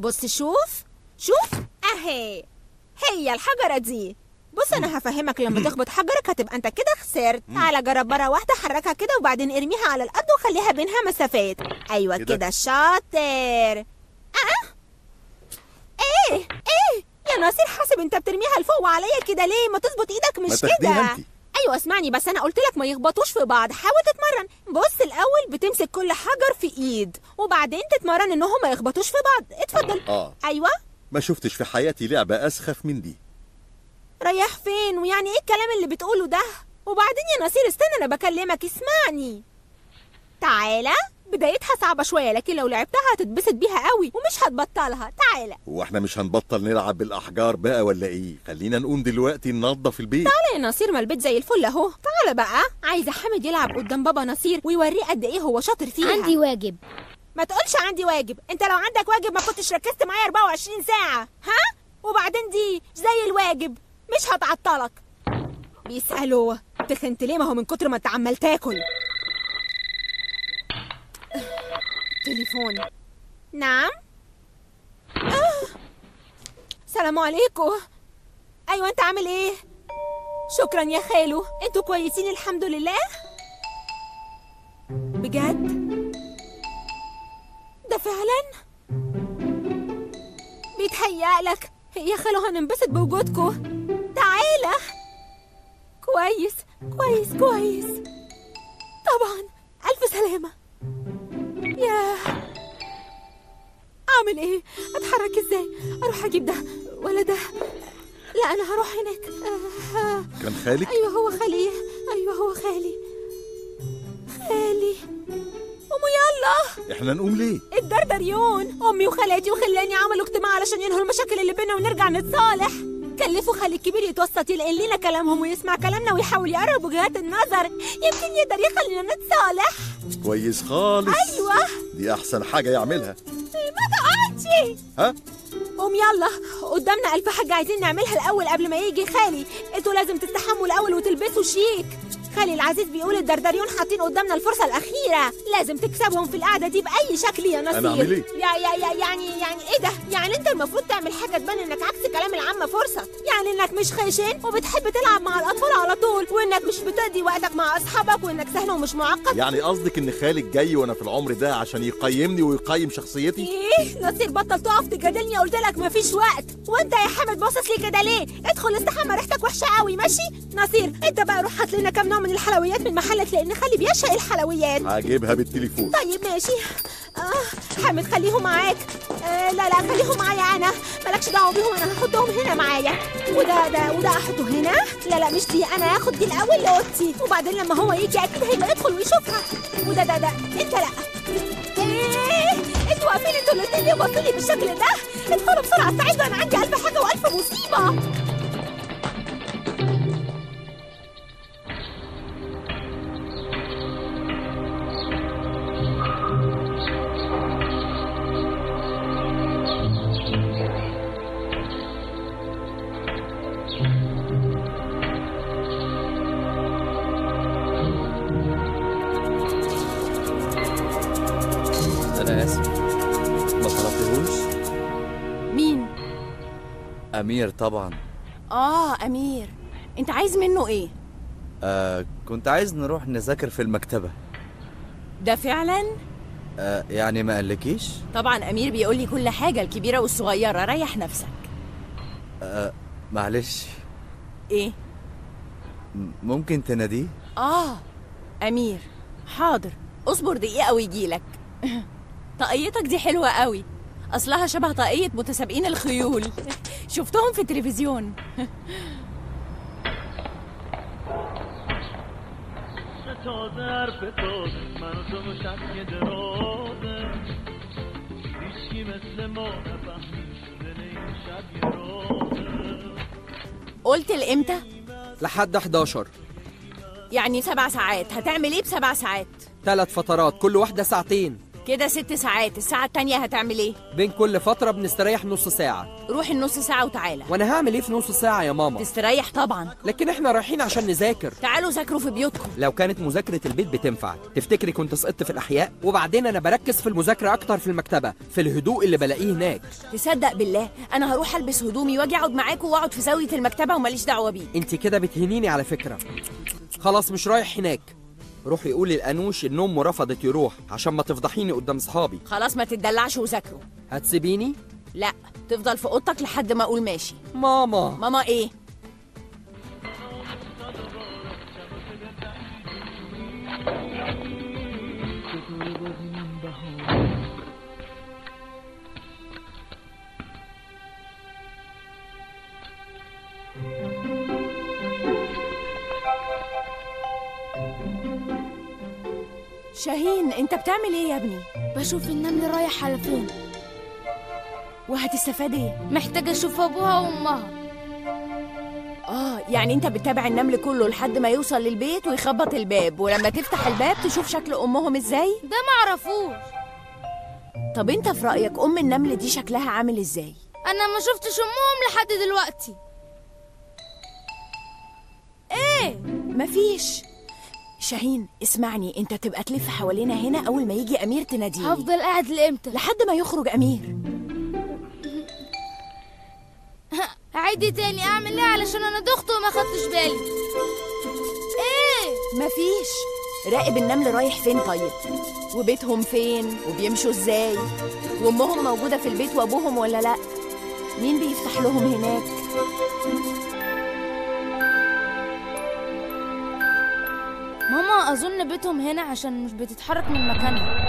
بص شوف شوف اهي هي الحجرة دي بص انا هفهمك لما تخبط حجرك هتبقى انت كده خسرت تعالى جرب مرة واحدة حركها كده وبعدين ارميها على الارض وخليها بينها مسافات ايوه كده. كده شاطر اه ايه ايه يا ناصر حاسب انت بترميها لفوق وعليا كده ليه ما تظبط ايدك ما مش تاخديها كده انتي. ايوه اسمعني بس انا قلت لك ما يخبطوش في بعض حاول تتمرن بص الاول بتمسك كل حجر في ايد وبعدين تتمرن انهم ما يخبطوش في بعض اتفضل اه ايوه ما شفتش في حياتي لعبة أسخف من دي رايح فين ويعني ايه الكلام اللي بتقوله ده وبعدين يا نصير استنى انا بكلمك اسمعني تعالى بدايتها صعبة شوية لكن لو لعبتها هتتبسط بيها قوي ومش هتبطلها تعالى هو احنا مش هنبطل نلعب بالأحجار بقى ولا إيه خلينا نقوم دلوقتي ننظف البيت تعالى يا نصير ما البيت زي الفل اهو تعالى بقى عايزة حامد يلعب قدام بابا نصير ويوريه قد ايه هو شاطر فيها عندي واجب ما تقولش عندي واجب انت لو عندك واجب ما كنتش ركزت معايا 24 ساعة ها وبعدين دي زي الواجب مش هتعطلك بيسألوا تخنت ليه ما هو من كتر ما انت عمال تاكل تليفون نعم آه. سلام عليكم ايوه انت عامل ايه شكرا يا خالو انتوا كويسين الحمد لله بجد ده فعلا بيتهيألك يا خالو هننبسط بوجودكوا تعالى كويس كويس كويس طبعا ألف سلامة يا أعمل إيه؟ أتحرك إزاي؟ أروح أجيب ده ولا ده؟ لا أنا هروح هناك آه. كان خالك أيوه هو خالي أيوه هو خالي خالي قوموا يلا احنا نقوم ليه الدردريون امي وخالاتي وخلاني عملوا اجتماع علشان ينهوا المشاكل اللي بينا ونرجع نتصالح كلفوا خالي الكبير يتوسط يلقن لنا كلامهم ويسمع كلامنا ويحاول يقرب وجهات النظر يمكن يقدر يخلينا نتصالح كويس خالص ايوه دي أحسن حاجة يعملها ما تقعدش ها قوم يلا قدامنا ألف حاجة عايزين نعملها الأول قبل ما يجي خالي انتوا لازم تستحموا الأول وتلبسوا شيك خالي العزيز بيقول الدردريون حاطين قدامنا الفرصة الأخيرة لازم تكسبهم في القعدة دي بأي شكل يا نصير أنا أعمل إيه؟ يا يا يا يعني يعني إيه ده؟ يعني أنت المفروض تعمل حاجة تبان إنك عكس كلام العامة فرصة يعني إنك مش خايشين وبتحب تلعب مع الأطفال على طول وإنك مش بتقضي وقتك مع أصحابك وإنك سهل ومش معقد يعني قصدك إن خالك جاي وأنا في العمر ده عشان يقيمني ويقيم شخصيتي ايه نصير بطل تقف تجادلني قلت لك مفيش وقت وانت يا حامد باصص لي كده ليه ادخل استحمى ريحتك وحشه قوي ماشي نصير انت بقى روح هات لنا كام نوع من الحلويات من محلك لان خالي بيعشق الحلويات هجيبها بالتليفون طيب ماشي آه حامد خليهم معاك آه لا لا خليهم معايا انا مالكش دعوه بيهم انا هحطهم هنا معايا وده ده وده احطه هنا لا لا مش دي انا هاخد دي الاول لاوضتي وبعدين لما هو يجي اكيد هيبقى يدخل ويشوفها وده ده ده انت لا ايه انتوا واقفين انتوا الاثنين ليه باصين لي بالشكل ده ادخلوا بسرعه استعدوا انا عندي الف حاجه والف مصيبه أنا آسف ما طلبتهوش مين؟ أمير طبعا آه أمير أنت عايز منه إيه؟ آه كنت عايز نروح نذاكر في المكتبة ده فعلا؟ آه يعني ما قالكيش طبعا أمير بيقول لي كل حاجة الكبيرة والصغيرة ريح نفسك آه معلش إيه؟ م- ممكن تناديه آه أمير حاضر اصبر دقيقة ويجيلك طاقيتك دي حلوة قوي أصلها شبه طاقية متسابقين الخيول شفتهم في التلفزيون تازه حرف تازه من و تو مشک درازه هیچکی مثل ما نفهمید دل این شب یه رازه قلت لإمتى؟ لحد 11 يعني سبع ساعات هتعمل إيه بسبع ساعات؟ ثلاث فترات كل واحدة ساعتين كده ست ساعات الساعة التانية هتعمل ايه؟ بين كل فترة بنستريح نص ساعة روح النص ساعة وتعالى وانا هعمل ايه في نص ساعة يا ماما تستريح طبعا لكن احنا رايحين عشان نذاكر تعالوا ذاكروا في بيوتكم لو كانت مذاكرة البيت بتنفع تفتكري كنت سقطت في الأحياء وبعدين أنا بركز في المذاكرة أكتر في المكتبة في الهدوء اللي بلاقيه هناك تصدق بالله انا هروح البس هدومي واجي اقعد معاكم واقعد في زاوية المكتبة وماليش دعوة بيه انت كده بتهينيني على فكرة خلاص مش رايح هناك روحي قولي لأنوش إن أمه رفضت يروح عشان ما تفضحيني قدام صحابي خلاص ما تتدلعش وذاكروا هتسيبيني لا تفضل في اوضتك لحد ما اقول ماشي ماما ماما ايه شاهين انت بتعمل ايه يا ابني بشوف النمل رايح على فين وهتستفاد ايه محتاجة أشوف أبوها وأمها اه يعني انت بتتابع النمل كله لحد ما يوصل للبيت ويخبط الباب ولما تفتح الباب تشوف شكل امهم ازاي ده معرفوش طب انت في رايك ام النمل دي شكلها عامل ازاي أنا ما شفتش أمهم لحد دلوقتي مفيش شاهين اسمعني انت تبقى تلف حوالينا هنا اول ما يجي امير تناديني هفضل قاعد لإمتى لحد ما يخرج امير عيدي تاني أعمل إيه علشان أنا دخت وما خدتش بالي إيه مفيش راقب النمل رايح فين طيب وبيتهم فين وبيمشوا ازاي وامهم موجوده في البيت وابوهم ولا لا مين بيفتح لهم هناك ماما أظن بيتهم هنا عشان مش بتتحرك من مكانها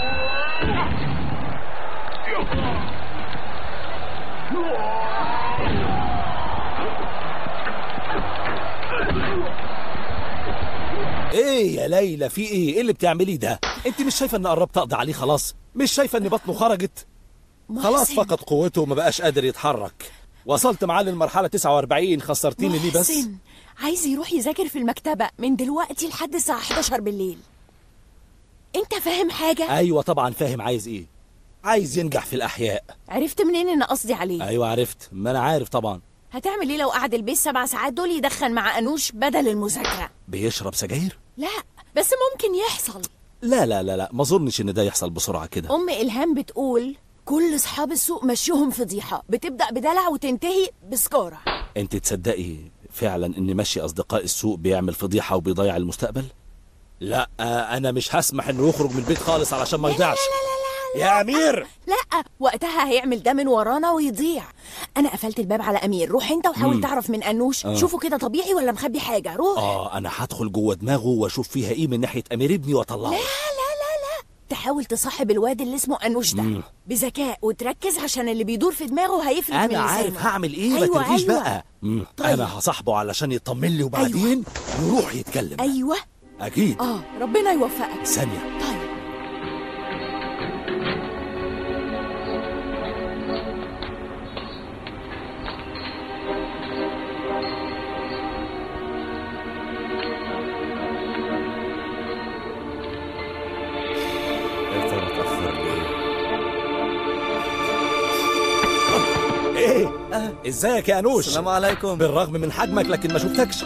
ايه يا ليلى في ايه ايه اللي بتعمليه ده انت مش شايفه ان قربت اقضي عليه خلاص مش شايفه ان بطنه خرجت خلاص محسن. فقد قوته وما بقاش قادر يتحرك وصلت معاه للمرحله 49 خسرتيني ليه بس محسن عايز يروح يذاكر في المكتبة من دلوقتي لحد الساعة 11 بالليل انت فاهم حاجة؟ ايوه طبعا فاهم عايز ايه عايز ينجح في الاحياء عرفت منين ان قصدي عليه؟ ايوه عرفت ما انا عارف طبعا هتعمل ايه لو قعد البيت سبع ساعات دول يدخن مع انوش بدل المذاكرة؟ بيشرب سجاير لا بس ممكن يحصل لا لا لا لا ما اظنش ان ده يحصل بسرعه كده ام الهام بتقول كل اصحاب السوق مشيهم فضيحة بتبدأ بدلع وتنتهي بسكارة انت تصدقي فعلا ان مشي اصدقاء السوق بيعمل فضيحه وبيضيع المستقبل لا آه، انا مش هسمح انه يخرج من البيت خالص علشان ما يضيعش يا امير لا وقتها هيعمل ده من ورانا ويضيع انا قفلت الباب على امير روح انت وحاول مم. تعرف من انوش آه. شوفه كده طبيعي ولا مخبي حاجة روح اه انا هدخل جوه دماغه واشوف فيها ايه من ناحيه امير ابني واطلعه تحاول تصاحب الواد اللي اسمه انوش ده مم. بذكاء وتركز عشان اللي بيدور في دماغه هيفلت من انا عارف لسانه. هعمل ايه أيوة ما تلغيش أيوة. بقى مم. طيب. انا هصاحبه علشان يطمن لي وبعدين نروح يتكلم ايوه اكيد اه ربنا يوفقك ثانيه طيب يا ترى اتاخر ليه ايه ازيك يا انوش السلام عليكم بالرغم من حجمك لكن ما شفتكش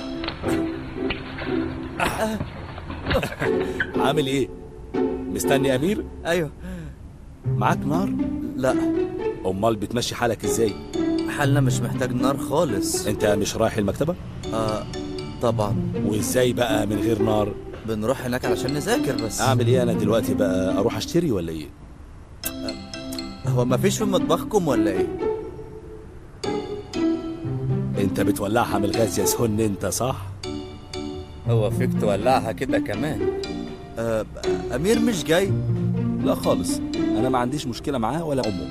عامل ايه مستني يا امير ايوه معاك نار لا امال بتمشي حالك ازاي حالنا مش محتاج نار خالص انت مش رايح المكتبه آه طبعا وازاي بقى من غير نار بنروح هناك علشان نذاكر بس اعمل ايه انا دلوقتي بقى اروح اشتري ولا ايه هو ما فيش في مطبخكم ولا ايه انت بتولعها من الغاز يا سهن انت صح هو فيك تولعها كده كمان آه امير مش جاي لا خالص انا ما عنديش مشكله معاه ولا امه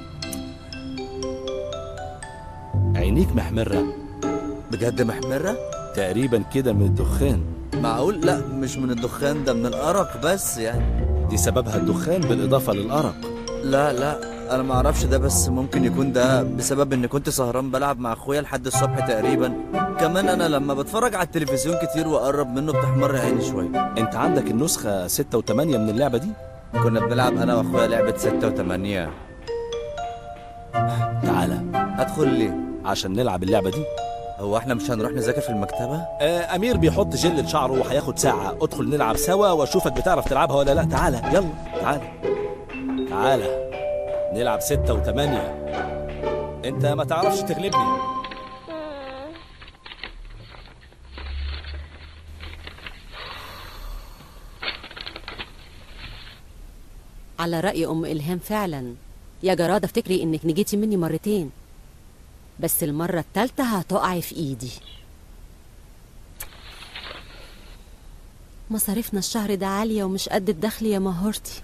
عينيك محمره بجد محمرة تقريبا كده من الدخان معقول لا مش من الدخان ده من الارق بس يعني دي سببها الدخان بالاضافه للارق لا لا انا ما اعرفش ده بس ممكن يكون ده بسبب اني كنت سهران بلعب مع اخويا لحد الصبح تقريبا كمان انا لما بتفرج على التلفزيون كتير واقرب منه بتحمر عيني شويه انت عندك النسخه 6 و8 من اللعبه دي كنا بنلعب انا واخويا لعبة ستة وثمانية تعالى ادخل ليه عشان نلعب اللعبة دي هو احنا مش هنروح نذاكر في المكتبة آه أمير بيحط جل لشعره وهياخد ساعة ادخل نلعب سوا واشوفك بتعرف تلعبها ولا لا تعالى يلا تعالى تعالى نلعب ستة وثمانية انت ما تعرفش تغلبني على رأي أم إلهام فعلا يا جرادة افتكري إنك نجيتي مني مرتين بس المرة التالتة هتقعي في إيدي مصاريفنا الشهر ده عالية ومش قد الدخل يا مهورتي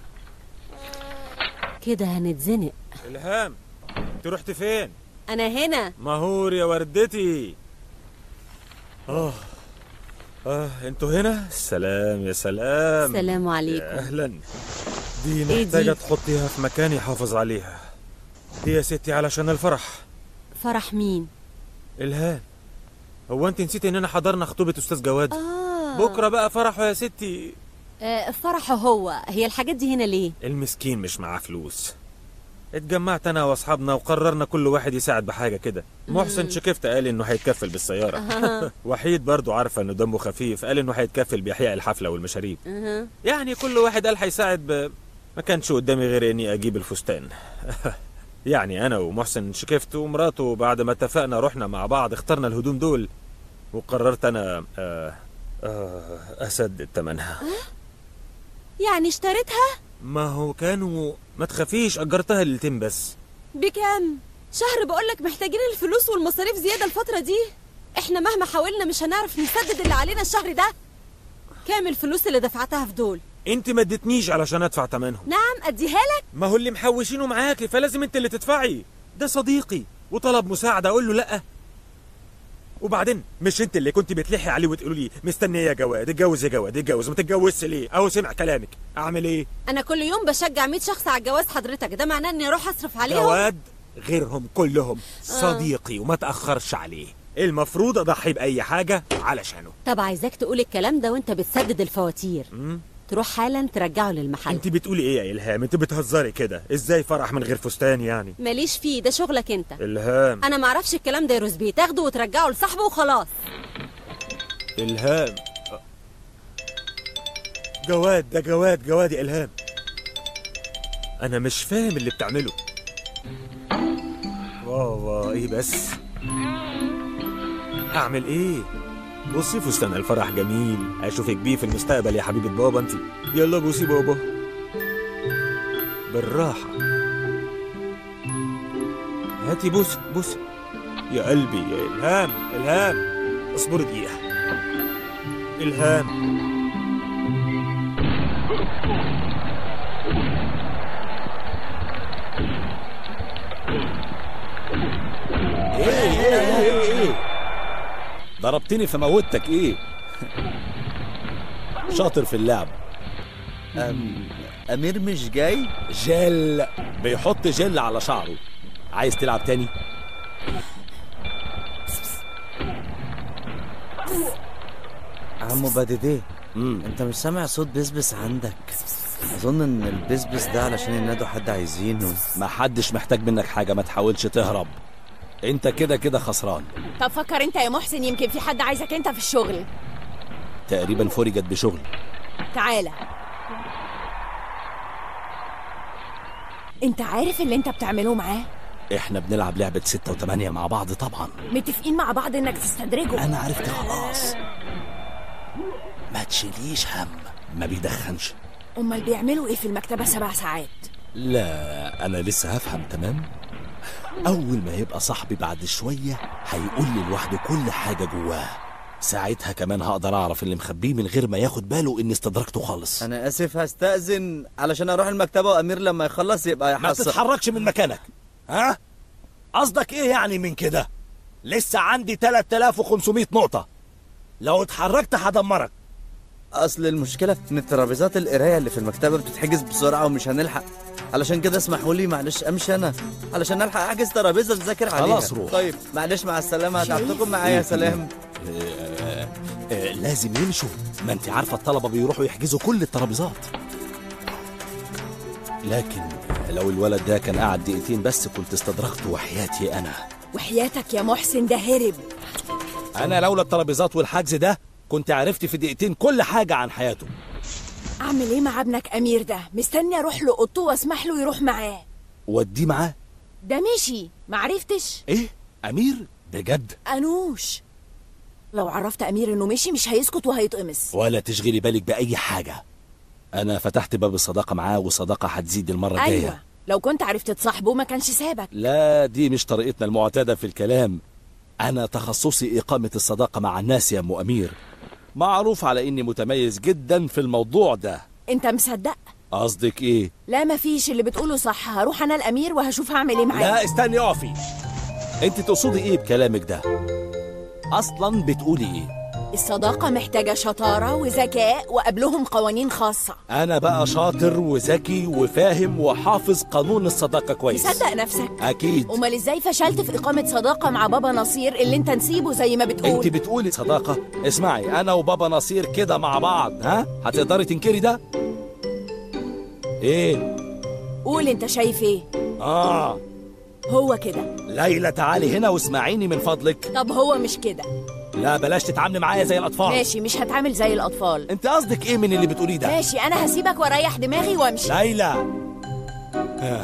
كده هنتزنق الهام انت رحت فين أنا هنا مهور يا وردتي اه اه انتوا هنا سلام يا سلام سلام عليكم يا اهلا دي إيه محتاجة دي؟ تحطيها في مكان يحافظ عليها دي يا ستي علشان الفرح فرح مين؟ الهام هو انت نسيتي اننا حضرنا خطوبة استاذ جواد آه بكرة بقى فرحه يا ستي آه فرحه هو هي الحاجات دي هنا ليه؟ المسكين مش معاه فلوس اتجمعت انا واصحابنا وقررنا كل واحد يساعد بحاجه كده محسن شكفت قال انه هيتكفل بالسياره أها. وحيد برضو عارفه انه دمه خفيف قال انه هيتكفل باحياء الحفله والمشاريب أها. يعني كل واحد قال هيساعد ب... ما كانش قدامي غير اني اجيب الفستان يعني انا ومحسن شكفت ومراته بعد ما اتفقنا رحنا مع بعض اخترنا الهدوم دول وقررت انا آه آه اسدد ثمنها يعني اشتريتها ما هو كانوا ما تخافيش اجرتها ليلتين بس بكام؟ شهر بقولك محتاجين الفلوس والمصاريف زيادة الفترة دي احنا مهما حاولنا مش هنعرف نسدد اللي علينا الشهر ده كام الفلوس اللي دفعتها في دول؟ انت ما اديتنيش علشان ادفع ثمنهم نعم اديها لك ما هو اللي محوشينه معاكي فلازم انت اللي تدفعي ده صديقي وطلب مساعده اقول له لا وبعدين مش انت اللي كنت بتلحي عليه وتقولوا لي مستنيه يا جواد اتجوز يا جواد اتجوز ما تتجوزش ليه اهو سمع كلامك اعمل ايه انا كل يوم بشجع 100 شخص على الجواز حضرتك ده معناه اني اروح اصرف عليهم جواد غيرهم كلهم صديقي وما تاخرش عليه المفروض اضحي باي حاجه علشانه طب عايزاك تقول الكلام ده وانت بتسدد الفواتير تروح حالا ترجعه للمحل انت بتقولي ايه يا الهام انت بتهزري كده ازاي فرح من غير فستان يعني ماليش فيه ده شغلك انت الهام انا معرفش الكلام ده يا روزبي تاخده وترجعه لصاحبه وخلاص إلهام جواد ده جواد جواد يا إلهام أنا مش فاهم اللي بتعمله بابا إيه بس أعمل إيه بصي فستان الفرح جميل أشوفك بيه في المستقبل يا حبيبة بابا أنت يلا بوسي بابا بالراحة هاتي بوسي بوسي يا قلبي يا إلهام إلهام اصبري دقيقة إلهام ايه ايه ايه ايه ضربتني فموتك ايه شاطر في اللعب أم... امير مش جاي جل بيحط جل على شعره عايز تلعب تاني عمو بديديه مم. انت مش سامع صوت بسبس عندك اظن ان البسبس ده علشان ينادوا حد عايزينه ما حدش محتاج منك حاجة ما تحاولش تهرب انت كده كده خسران طب فكر انت يا محسن يمكن في حد عايزك انت في الشغل تقريبا فرجت بشغل تعالى انت عارف اللي انت بتعمله معاه احنا بنلعب لعبة ستة وثمانية مع بعض طبعا متفقين مع بعض انك تستدرجه انا عرفت خلاص ما تشيليش هم ما بيدخنش امال بيعملوا ايه في المكتبه سبع ساعات لا انا لسه هفهم تمام اول ما يبقى صاحبي بعد شوية هيقول لي لوحده كل حاجة جواه ساعتها كمان هقدر اعرف اللي مخبيه من غير ما ياخد باله اني استدركته خالص انا اسف هستأذن علشان اروح المكتبة وامير لما يخلص يبقى ما يحصل تتحركش من مكانك ها قصدك ايه يعني من كده لسه عندي 3500 نقطة لو اتحركت هدمرك اصل المشكلة في ان ترابيزات القراية اللي في المكتبة بتتحجز بسرعة ومش هنلحق علشان كده اسمحوا لي معلش امشي انا علشان الحق احجز ترابيزة اذاكر عليها خلاص روح. طيب معلش مع السلامة هتعبتكم معايا سلام آه، آه، لازم يمشوا ما انت عارفة الطلبة بيروحوا يحجزوا كل الترابيزات لكن لو الولد ده كان قعد دقيقتين بس كنت استدركته وحياتي انا وحياتك يا محسن ده هرب انا لولا الترابيزات والحجز ده كنت عرفت في دقيقتين كل حاجه عن حياته اعمل ايه مع ابنك امير ده مستني اروح له اوضته واسمح له يروح معاه وديه معاه ده مشي معرفتش ايه امير بجد انوش لو عرفت امير انه مشي مش هيسكت وهيتقمص ولا تشغلي بالك باي حاجه انا فتحت باب الصداقه معاه والصداقه هتزيد المره الجايه ايوه لو كنت عرفت تصاحبه ما كانش سابك لا دي مش طريقتنا المعتادة في الكلام أنا تخصصي إقامة الصداقة مع الناس يا أم أمير معروف على إني متميز جدا في الموضوع ده انت مصدق قصدك إيه؟ لا مفيش اللي بتقوله صح هروح انا الامير وهشوف هعمل ايه معاه لا استني اقفي أنت تقصدي إيه بكلامك ده؟ أصلا بتقولي إيه؟ الصداقة محتاجة شطارة وذكاء وقبلهم قوانين خاصة أنا بقى شاطر وذكي وفاهم وحافظ قانون الصداقة كويس تصدق نفسك أكيد امال ازاي فشلت في اقامة صداقة مع بابا نصير اللي انت نسيبه زي ما انت بتقول بتقولي صداقة اسمعي انا وبابا نصير كده مع بعض ها هتقدري تنكري ده ايه قول انت شايف ايه اه هو كده ليلى تعالي هنا واسمعيني من فضلك طب هو مش كده لا بلاش تتعاملي معايا زي الاطفال ماشي مش هتعامل زي الاطفال انت قصدك ايه من اللي بتقوليه ده ماشي انا هسيبك واريح دماغي وامشي ليلى آه.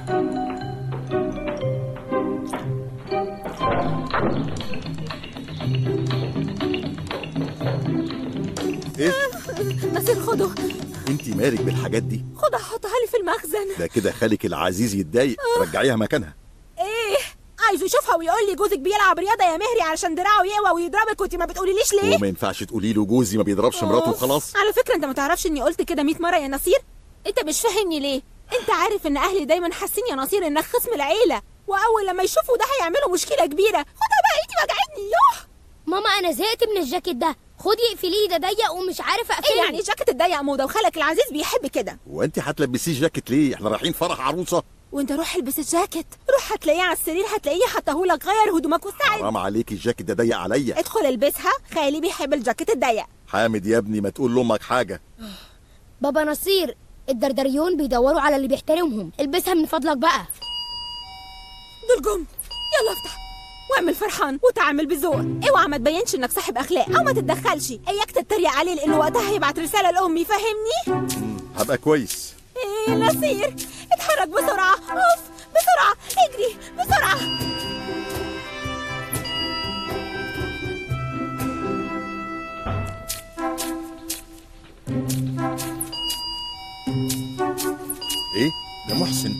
ايه نصير خده انت مالك بالحاجات دي خدها حطها لي في المخزن ده كده خالك العزيز يتضايق رجعيها مكانها ايه عايزه يشوفها ويقول لي جوزك بيلعب رياضه يا مهري علشان دراعه يقوى ويضربك وانت ما بتقوليليش ليه وما ينفعش تقولي له جوزي ما بيضربش مراته أوف. وخلاص على فكره انت ما تعرفش اني قلت كده 100 مره يا نصير انت مش فاهمني ليه انت عارف ان اهلي دايما حاسين يا نصير انك خصم العيله واول لما يشوفوا ده هيعملوا مشكله كبيره خدها بقى ايدي وجعتني يوه ماما انا زهقت من الجاكيت ده خدي اقفليه ده ضيق ومش عارفه ايه اقفله يعني الجاكيت الضيق موضه وخالك العزيز بيحب كده وانت هتلبسيه جاكيت ليه احنا رايحين فرح عروسه وانت روح البس الجاكيت روح هتلاقيه على السرير هتلاقيه حطاهولك غير هدومك واستعد حرام عليكي الجاكيت ده ضيق عليا ادخل البسها خالي بيحب الجاكيت الضيق حامد يا ابني ما تقول لامك حاجه بابا نصير الدردريون بيدوروا على اللي بيحترمهم البسها من فضلك بقى دول جم يلا افتح واعمل فرحان وتعامل بذوق اوعى ما تبينش انك صاحب اخلاق او ما تتدخلش اياك تتريق عليه لانه وقتها هيبعت رساله لامي فاهمني هبقى كويس ايه نصير اتحرك بسرعه اوف بسرعه اجري بسرعه ايه ده محسن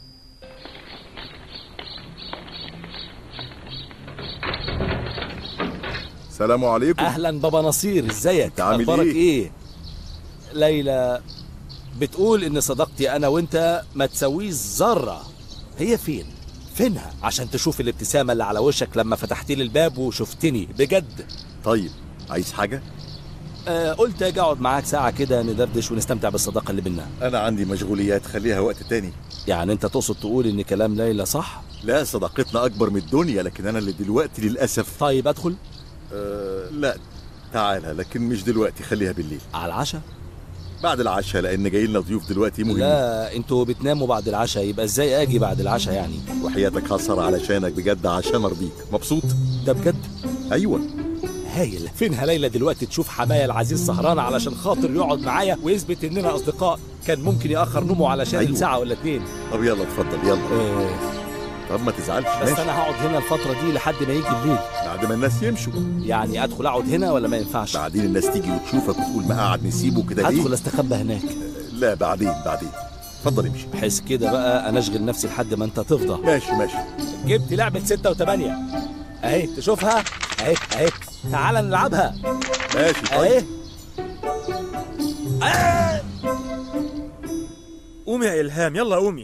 السلام عليكم اهلا بابا نصير ازيك عامل اخبارك إيه؟ ايه ليلى بتقول ان صداقتي انا وانت ما تسويش ذره هي فين فينها عشان تشوف الابتسامه اللي على وشك لما فتحت لي الباب وشفتني بجد طيب عايز حاجه آه قلت اجي اقعد معاك ساعه كده ندردش ونستمتع بالصداقه اللي بينا انا عندي مشغوليات خليها وقت تاني يعني انت تقصد تقول ان كلام ليلى صح لا صداقتنا اكبر من الدنيا لكن انا اللي دلوقتي للاسف طيب ادخل أه لا تعالى لكن مش دلوقتي خليها بالليل على العشاء بعد العشاء لان جاي لنا ضيوف دلوقتي مهم لا انتوا بتناموا بعد العشاء يبقى ازاي اجي بعد العشاء يعني وحياتك هسهر علشانك بجد عشان ارضيك مبسوط ده بجد ايوه هايل فينها ليلى دلوقتي تشوف حماية العزيز سهران علشان خاطر يقعد معايا ويثبت اننا اصدقاء كان ممكن ياخر نومه علشان أيوة. ساعه ولا اتنين طب يلا اتفضل يلا آه طب ما تزعلش بس ماشي انا هقعد هنا الفتره دي لحد ما يجي الليل بعد ما الناس يمشوا يعني ادخل اقعد هنا ولا ما ينفعش بعدين الناس تيجي وتشوفك وتقول ما قاعد نسيبه كده ليه ادخل استخبى هناك لا بعدين بعدين اتفضل امشي بحيث كده بقى انا اشغل نفسي لحد ما انت تفضى ماشي ماشي جبت لعبه ستة وثمانية اهي تشوفها اهي اهي تعال نلعبها ماشي طيب اهي آه! قومي يا إلهام يلا قومي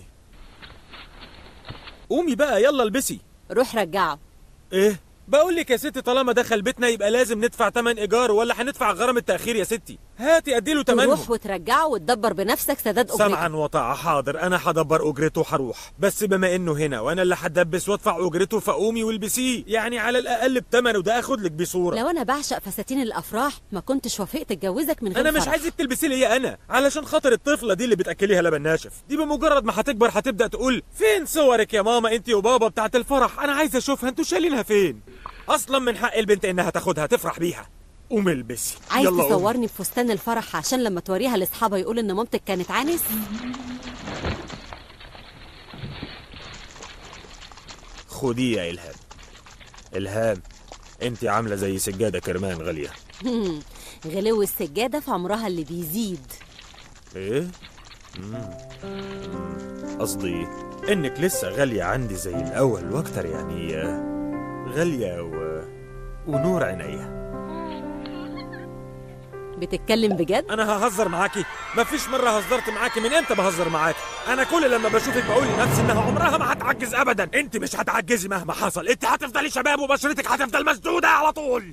قومي بقى يلا البسي روح رجعه ايه بقول لك يا ستي طالما دخل بيتنا يبقى لازم ندفع تمن ايجار ولا هندفع غرامة تأخير يا ستي هاتي اديله تمنه تروح وترجعه وتدبر بنفسك سداد سمعا اجرته وطاعة حاضر انا هدبر اجرته وهروح بس بما انه هنا وانا اللي هدبس وادفع اجرته فقومي والبسيه يعني على الاقل بتمنه ده اخد لك بيه صوره لو انا بعشق فساتين الافراح ما كنتش وافقت اتجوزك من غير انا مش فرح. عايزك تلبسي لي انا علشان خاطر الطفله دي اللي بتاكليها لبن ناشف دي بمجرد ما هتكبر هتبدا تقول فين صورك يا ماما انت وبابا بتاعت الفرح انا عايز اشوفها انتوا شايلينها فين اصلا من حق البنت انها تاخدها تفرح بيها قومي البسي عايز يلا قومي. تصورني بفستان الفرح عشان لما توريها لاصحابها يقول ان مامتك كانت عانس خديه يا الهام الهام انت عامله زي سجاده كرمان غاليه غلو السجاده في عمرها اللي بيزيد ايه مم. مم. قصدي انك لسه غاليه عندي زي الاول واكتر يعني آه، غاليه و... ونور عينيا بتتكلم بجد انا ههزر معاكي مفيش مره هزرت معاكي من امتى بهزر معاكي انا كل لما بشوفك بقول لنفسي انها عمرها ما هتعجز ابدا انت مش هتعجزي مهما حصل انت هتفضلي شباب وبشرتك هتفضل مسدوده على طول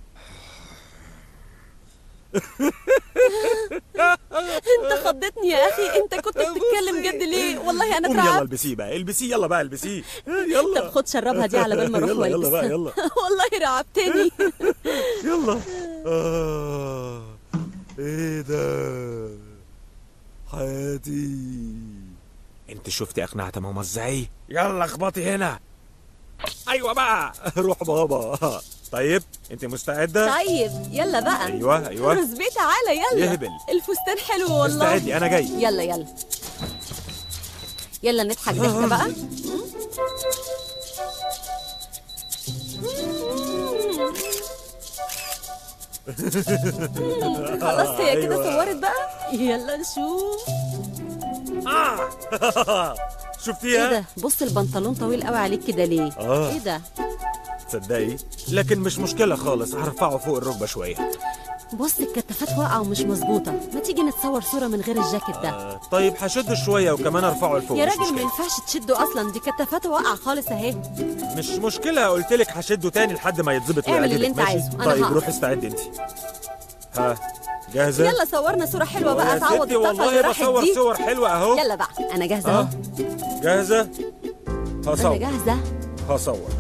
انت خضتني يا اخي انت كنت بتتكلم جد ليه والله انا قومي يلا اترعبت البسيه بقى البسيه يلا بقى البسيه يلا طب خد شربها دي على بال ما اروح يلا يلا والبس بقى يلا والله رعبتني يلا آه. ايه ده حياتي انت شفتي اقنعت ماما ازاي يلا اخبطي هنا ايوه بقى روح بابا طيب انت مستعده طيب يلا بقى ايوه ايوه رزبي تعالى يلا يهبل. الفستان حلو والله استعدي انا جاي يلا يلا يلا نضحك ضحكه بقى خلاص هي كده أيوة. صورت بقى يلا نشوف آه. شفتيها ايه ده بص البنطلون طويل قوي عليك كده ليه آه. ايه ده تصدقي لكن مش مشكله خالص هرفعه فوق الركبه شويه بص الكتافات واقعه ومش مظبوطه ما تيجي نتصور صوره من غير الجاكيت ده آه. طيب هشده شويه وكمان ارفعه لفوق يا مش راجل ما مشكلة. ينفعش تشده اصلا دي كتافاته واقعه خالص اهي مش مشكلة قلت لك هشده تاني لحد ما يتظبط اعمل ويعجبك اللي انت ماشي؟ عايزه، أنا طيب هقف. روحي استعدي انت ها جاهزة؟ يلا صورنا صوره حلوه بقى يا تعوض ستي الطاقه والله اللي راحت بصور دي صور حلوة اهو يلا بقى انا جاهزه اه اهو جاهزة؟ انا هصور جاهزه هصور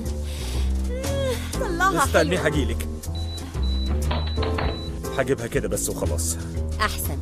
طلعها استني حلوة. هجيلك هجيبها كده بس وخلاص احسن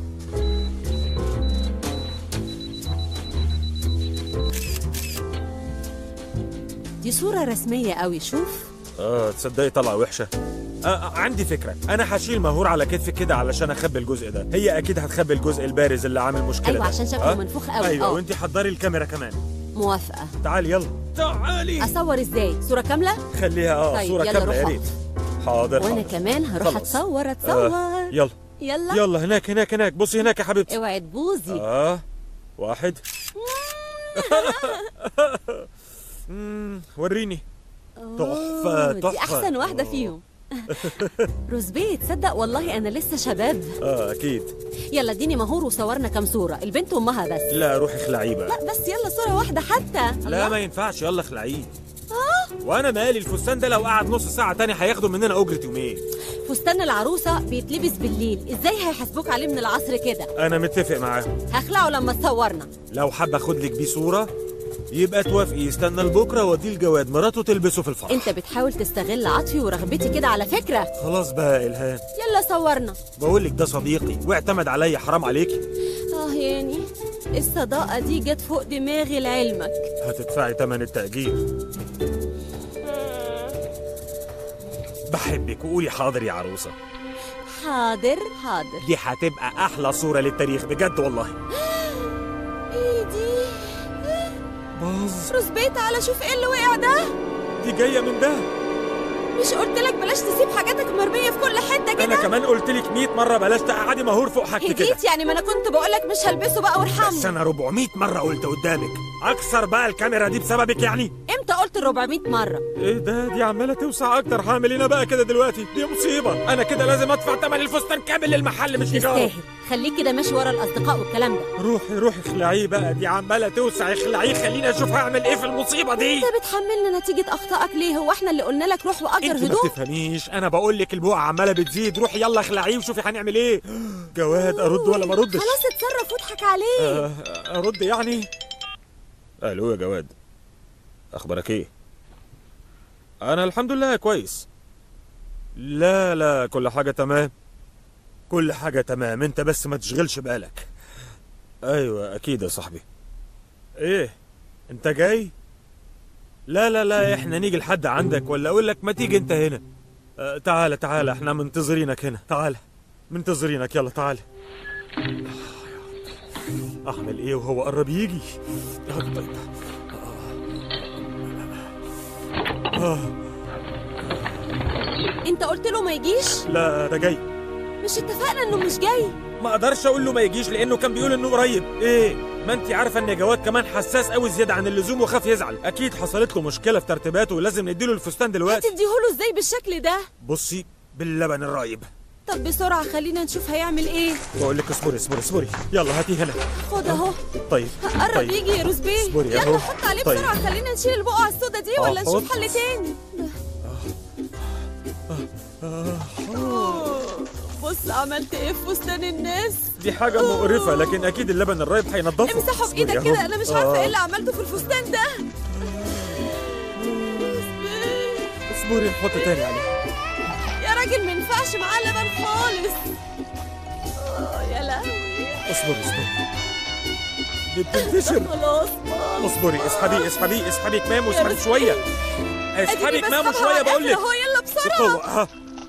دي صورة رسمية قوي شوف اه تصدقي طلعة وحشة آه آه، عندي فكرة أنا هشيل مهور على كتفي كده علشان أخبي الجزء ده هي أكيد هتخبي الجزء البارز اللي عامل مشكلة أيوة ده. عشان شكله منفوخ قوي، أيوة آه. وأنت حضري الكاميرا كمان موافقة تعالي يلا تعالي أصور إزاي صورة كاملة خليها اه طيب، صورة يلا كاملة روح يا اقف. ريت حاضر وأنا حاضر. كمان هروح خلاص. أتصور أتصور آه. يلا يلا يلا هناك هناك هناك بصي هناك يا حبيبتي اوعي تبوظي اه واحد مم، وريني تحفة أوه، تحفة دي أحسن واحدة فيهم روزبيه تصدق والله أنا لسه شباب اه اكيد يلا اديني مهور وصورنا كام صورة البنت وأمها بس لا روحي اخلعيه بقى لا بس يلا صورة واحدة حتى لا الله. ما ينفعش يلا اخلعيه وانا مالي الفستان ده لو قعد نص ساعة تاني هياخدوا مننا اجرة يومين فستان العروسة بيتلبس بالليل ازاي هيحاسبوك عليه من العصر كده انا متفق معاهم هخلعه لما تصورنا لو حابة اخد لك بيه صورة يبقى توافقي يستنى لبكره واديه الجواد مراته تلبسه في الفرح انت بتحاول تستغل عطفي ورغبتي كده على فكرة خلاص بقى الهام يلا صورنا بقول لك ده صديقي واعتمد عليا حرام عليكي اه يعني الصداقة دي جت فوق دماغي لعلمك هتدفعي تمن التأجير بحبك وقولي حاضر يا عروسة حاضر حاضر دي هتبقى أحلى صورة للتاريخ بجد والله ايه دي باظ رزبيت على شوف ايه اللي وقع ده دي جاية من ده مش قلت لك بلاش تسيب حاجاتك مرمية في كل حتة أنا كده كمان قلت لك 100 مرة بلاش تقعدي مهور فوق حاجتي كده هديت يعني ما انا كنت بقول لك مش هلبسه بقى بس وارحمني أنا 400 مرة قلت قدامك أكسر بقى الكاميرا دي بسببك يعني انت قلت 400 مره ايه ده دي عماله توسع اكتر هعمل ايه أنا بقى كده دلوقتي دي مصيبه انا كده لازم ادفع ثمن الفستان كامل للمحل مش ايجار تستاهل خليك كده ماشي ورا الاصدقاء والكلام ده روحي روحي اخلعيه بقى دي عماله توسع اخلعيه خليني اشوف هعمل ايه في المصيبه دي انت بتحملنا نتيجه اخطائك ليه هو احنا اللي قلنا لك روح واجر انت ما هدوم بتفهميش انا بقول لك البوعه عماله بتزيد روحي يلا اخلعيه وشوفي هنعمل ايه جواد ارد ولا ما اردش خلاص اتصرف واضحك عليه آه، ارد يعني الو يا جواد اخبارك ايه انا الحمد لله كويس لا لا كل حاجه تمام كل حاجه تمام انت بس ما تشغلش بالك ايوه اكيد يا صاحبي ايه انت جاي لا لا لا احنا نيجي لحد عندك ولا اقول لك ما تيجي انت هنا آه تعالى تعالى احنا منتظرينك هنا تعالى منتظرينك يلا تعالى اعمل ايه وهو قرب يجي آه، طيب آه انت قلت له ما يجيش لا ده جاي مش اتفقنا انه مش جاي ما اقدرش اقول له ما يجيش لانه كان بيقول انه قريب ايه ما انت عارفه ان جواد كمان حساس قوي زياده عن اللزوم وخاف يزعل اكيد حصلت له مشكله في ترتيباته ولازم نديله الفستان دلوقتي هتديهوله ازاي بالشكل ده بصي باللبن الرايب طب بسرعه خلينا نشوف هيعمل ايه بقول لك اصبري اصبري اصبري يلا هاتي هنا خد اهو طيب قرب طيب. يجي يا روز بيه اصبري أهو. يلا حط عليه طيب. بسرعه خلينا نشيل البقعه السودا دي ولا أحط. نشوف حل تاني بص عملت ايه في فستان الناس دي حاجه مقرفه لكن اكيد اللبن الرايب هينضفه امسحه اصبري بايدك أهو. كده انا مش عارفه آه. ايه اللي عملته في الفستان ده اصبري نحط تاني عليه يا راجل ما ينفعش معاه لبن خالص آه، يا لهوي اصبري اصبري دي بتنتشر خلاص اصبري اسحبي اسحبي اسحبي كمام يا واسحبي بس- شويه أديني اسحبي بس كمام حبها شويه على بقول لك القفل أهو، يلا بسرعة. بقوه ها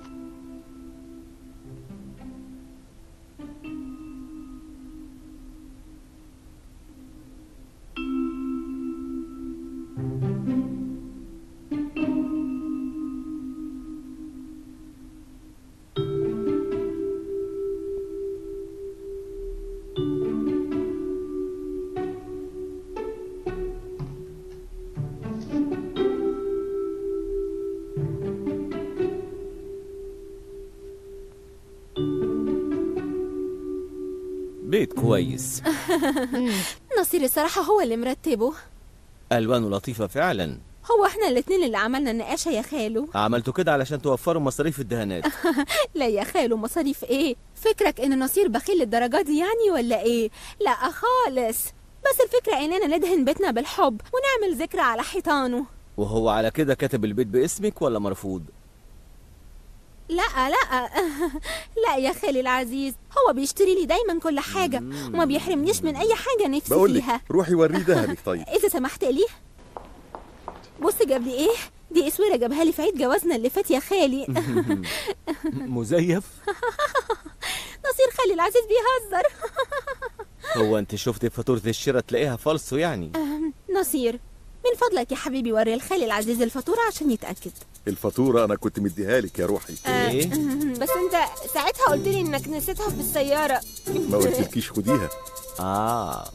بيت كويس نصير الصراحة هو اللي مرتبه ألوانه لطيفة فعلا هو احنا الاتنين اللي عملنا النقاشة يا خالو عملتوا كده علشان توفروا مصاريف الدهانات لا يا خالو مصاريف ايه فكرك ان نصير بخيل للدرجة دي يعني ولا ايه لا خالص بس الفكرة اننا ندهن بيتنا بالحب ونعمل ذكرى على حيطانه وهو على كده كاتب البيت باسمك ولا مرفوض لا لا لا يا خالي العزيز هو بيشتري لي دايما كل حاجة وما بيحرمنيش من اي حاجة نفسي بقول لك فيها روحي وريه دهبك طيب اذا سمحت لي بص جاب لي ايه دي اسوره جابها لي في عيد جوازنا اللي فات يا خالي مزيف نصير خالي العزيز بيهزر هو انت شفت فاتورة الشراء تلاقيها فالصو يعني أهم، نصير من فضلك يا حبيبي وري الخالي العزيز الفاتورة عشان يتأكد الفاتورة أنا كنت مديها لك يا روحي ايه بس انت ساعتها قلت لي انك نسيتها في السيارة ما قلتلكيش خديها اه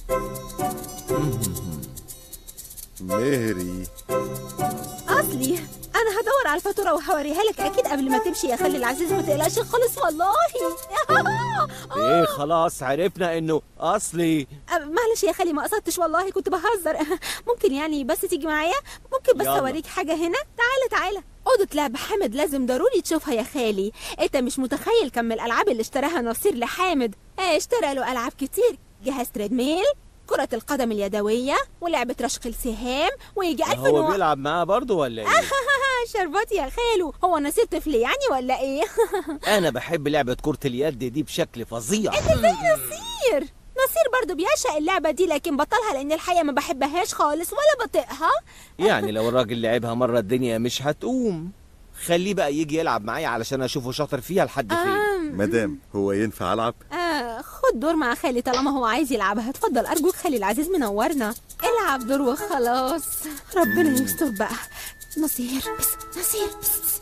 مهري اصلي انا هدور على الفاتورة وهوريها لك اكيد قبل ما تمشي يا خالي العزيز ما تقلقش خالص والله ايه خلاص عرفنا انه اصلي أه، معلش يا خالي ما قصدتش والله كنت بهزر ممكن يعني بس تيجي معايا ممكن بس يلا. اوريك حاجه هنا تعالى تعالى اوضه لعب حامد لازم ضروري تشوفها يا خالي انت مش متخيل كم الالعاب اللي اشتراها نصير لحامد آه، اشترى له العاب كتير جهاز تريدميل كرة القدم اليدوية ولعبة رشق السهام ويجي ألف هو نوع بيلعب معاه برضه ولا ايه شربات يا خالو هو نصير طفل يعني ولا ايه انا بحب لعبة كرة اليد دي بشكل فظيع انت زي نصير نصير برضو بيعشق اللعبة دي لكن بطلها لأن الحقيقة ما بحبهاش خالص ولا بطيقها يعني لو الراجل لعبها مرة الدنيا مش هتقوم خليه بقى يجي يلعب معايا علشان اشوفه شاطر فيها لحد فين آم، مدام هو ينفع ألعب آه خد دور مع خالي طالما هو عايز يلعبها اتفضل أرجوك خالي العزيز منورنا العب دور وخلاص ربنا يستر بقى نصير بس نصير بس بس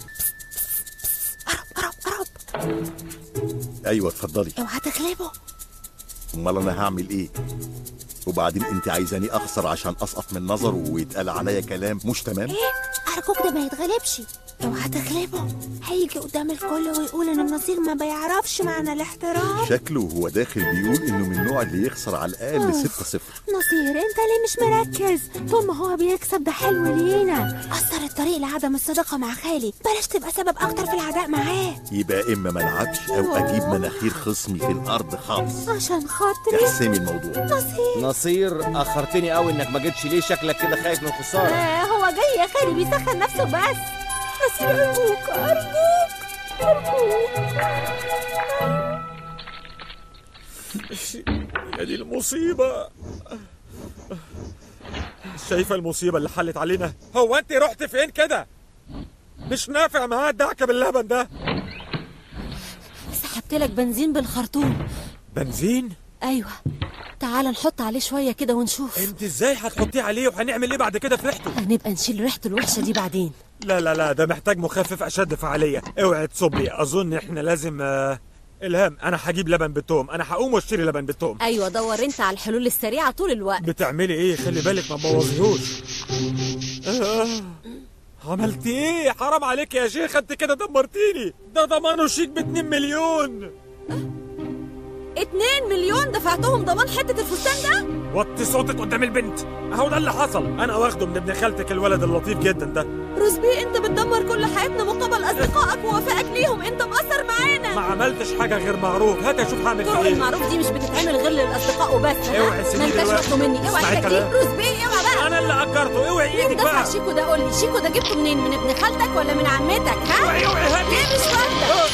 بس قرب قرب قرب أيوة اتفضلي اوعى تغلبه امال انا هعمل ايه وبعدين انت عايزاني اخسر عشان اسقط من نظره ويتقال عليا كلام مش تمام ايه ارجوك ده ما يتغلبش لو هتغلبه هيجي قدام الكل ويقول ان النصير ما بيعرفش معنى الاحترام شكله وهو داخل بيقول انه من النوع اللي يخسر على الاقل 6 0 نصير انت ليه مش مركز طول ما هو بيكسب ده حلو لينا اثر الطريق لعدم الصداقه مع خالي بلاش تبقى سبب اكتر في العداء معاه يبقى اما ما العبش او اجيب مناخير خصمي في الارض خالص عشان خاطري احسمي الموضوع نصير نصير اخرتني قوي انك ما جيتش ليه شكلك كده خايف من الخساره آه هو جاي يا خالي بيسخن نفسه بس نصير ارجوك ارجوك ارجوك يا دي المصيبة شايفة المصيبة اللي حلت علينا هو انت رحت فين كده مش نافع معاه الدعكة باللبن ده سحبت لك بنزين بالخرطوم بنزين ايوه تعال نحط عليه شويه كده ونشوف انت ازاي هتحطيه عليه وهنعمل ايه بعد كده في ريحته هنبقى نشيل ريحته الوحشه دي بعدين لا لا لا ده محتاج مخفف اشد فعالية اوعي تصبي اظن احنا لازم آه، الهام انا هجيب لبن بالثوم انا هقوم واشتري لبن بالثوم ايوه دور انت على الحلول السريعه طول الوقت بتعملي ايه خلي بالك ما تبوظيهوش آه. عملتي ايه حرام عليك يا شيخ انت كده دمرتيني ده ضمانه شيك ب 2 مليون اتنين مليون دفعتهم ضمان حته الفستان ده وطي صوتك قدام البنت اهو ده اللي حصل انا واخده من ابن خالتك الولد اللطيف جدا ده روزبي انت بتدمر كل حياتنا مقابل اصدقائك ووفائك ليهم انت مقصر معانا ما عملتش حاجه غير معروف هات اشوف هعمل طرق فيه ايه المعروف دي مش بتتعمل غير للاصدقاء وبس ها؟ اوعي ما سيبيني انتش دلوقتي. واخده مني اوعى اسمعي تجيب كلام. روزبي اوعى بقى انا اللي اجرته اوعي مين ايدك دفع بقى شيكو ده قول لي شيكو ده جبته منين من ابن خالتك ولا من عمتك ها اوعي اوعي هاتي ليه مش واخده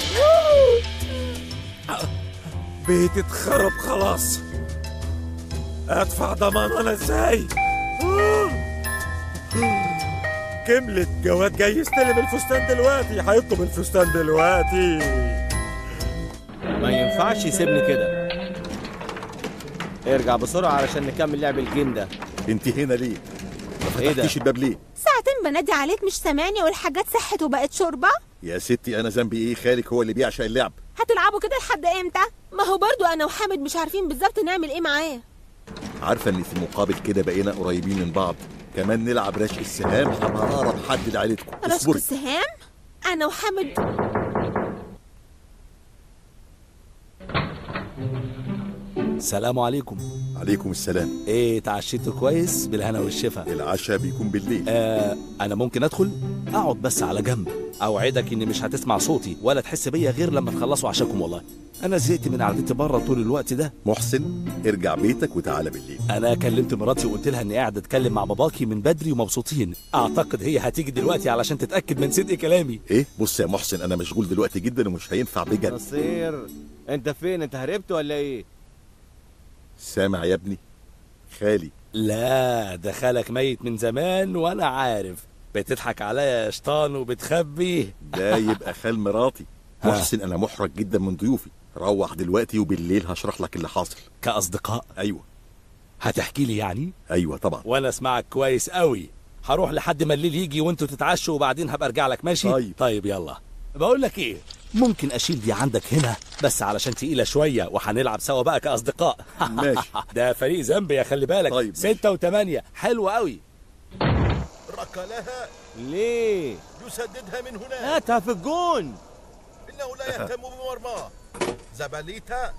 بيتي اتخرب خلاص ادفع ضمان انا ازاي كملت جواد جاي يستلم الفستان دلوقتي هيطلب الفستان دلوقتي ما ينفعش يسيبني كده ارجع بسرعه علشان نكمل لعب الجيم ده انت هنا ليه ما ايه ده؟ فتحتيش الباب ليه ساعتين بنادي عليك مش سامعني والحاجات صحت وبقت شوربه يا ستي انا ذنبي ايه خالك هو اللي بيعشق اللعب هتلعبوا كده لحد امتى ما هو برضو انا وحامد مش عارفين بالظبط نعمل ايه معاه عارفه ان في المقابل كده بقينا قريبين من بعض كمان نلعب رشق السهام هبقى اقرب حد لعيلتكم رشق اصبري السهام انا وحامد السلام عليكم عليكم السلام ايه اتعشيتوا كويس بالهنا والشفا العشاء بيكون بالليل آه انا ممكن ادخل اقعد بس على جنب اوعدك اني مش هتسمع صوتي ولا تحس بيا غير لما تخلصوا عشاكم والله انا زهقت من قعدتي بره طول الوقت ده محسن ارجع بيتك وتعالى بالليل انا كلمت مراتي وقلت لها اني قاعد اتكلم مع باباكي من بدري ومبسوطين اعتقد هي هتيجي دلوقتي علشان تتاكد من صدق كلامي ايه بص يا محسن انا مشغول دلوقتي جدا ومش هينفع بجد نصير انت فين انت هربت ولا ايه سامع يا ابني خالي لا ده خالك ميت من زمان وانا عارف بتضحك عليا يا شيطان وبتخبي ده يبقى خال مراتي ها. محسن انا محرج جدا من ضيوفي روح دلوقتي وبالليل هشرح لك اللي حاصل كاصدقاء ايوه هتحكي لي يعني ايوه طبعا وانا اسمعك كويس قوي هروح لحد ما الليل يجي وانتوا تتعشوا وبعدين هبقى ارجع لك ماشي طيب. طيب يلا بقول لك ايه ممكن اشيل دي عندك هنا بس علشان تقيله شويه وهنلعب سوا بقى كاصدقاء ماشي. ده فريق زامبيا خلي بالك طيب، ماشي. ستة وثمانية حلو قوي ركلها ليه يسددها من هناك هاتها في الجون إنه لا يهتم بمرماه زباليتا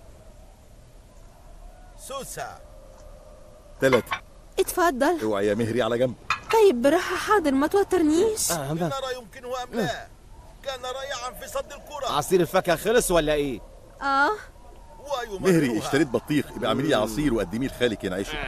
سوسا ثلاثة اتفضل اوعى يا مهري على جنب طيب براحه حاضر ما توترنيش آه لنرى ما- يمكنه أم لا كان رائعا في صد الكرة عصير الفاكهه خلص ولا ايه اه مهري ويمررها. اشتريت بطيخ يبقى اعملي عصير وقدميه لخالك ينعشه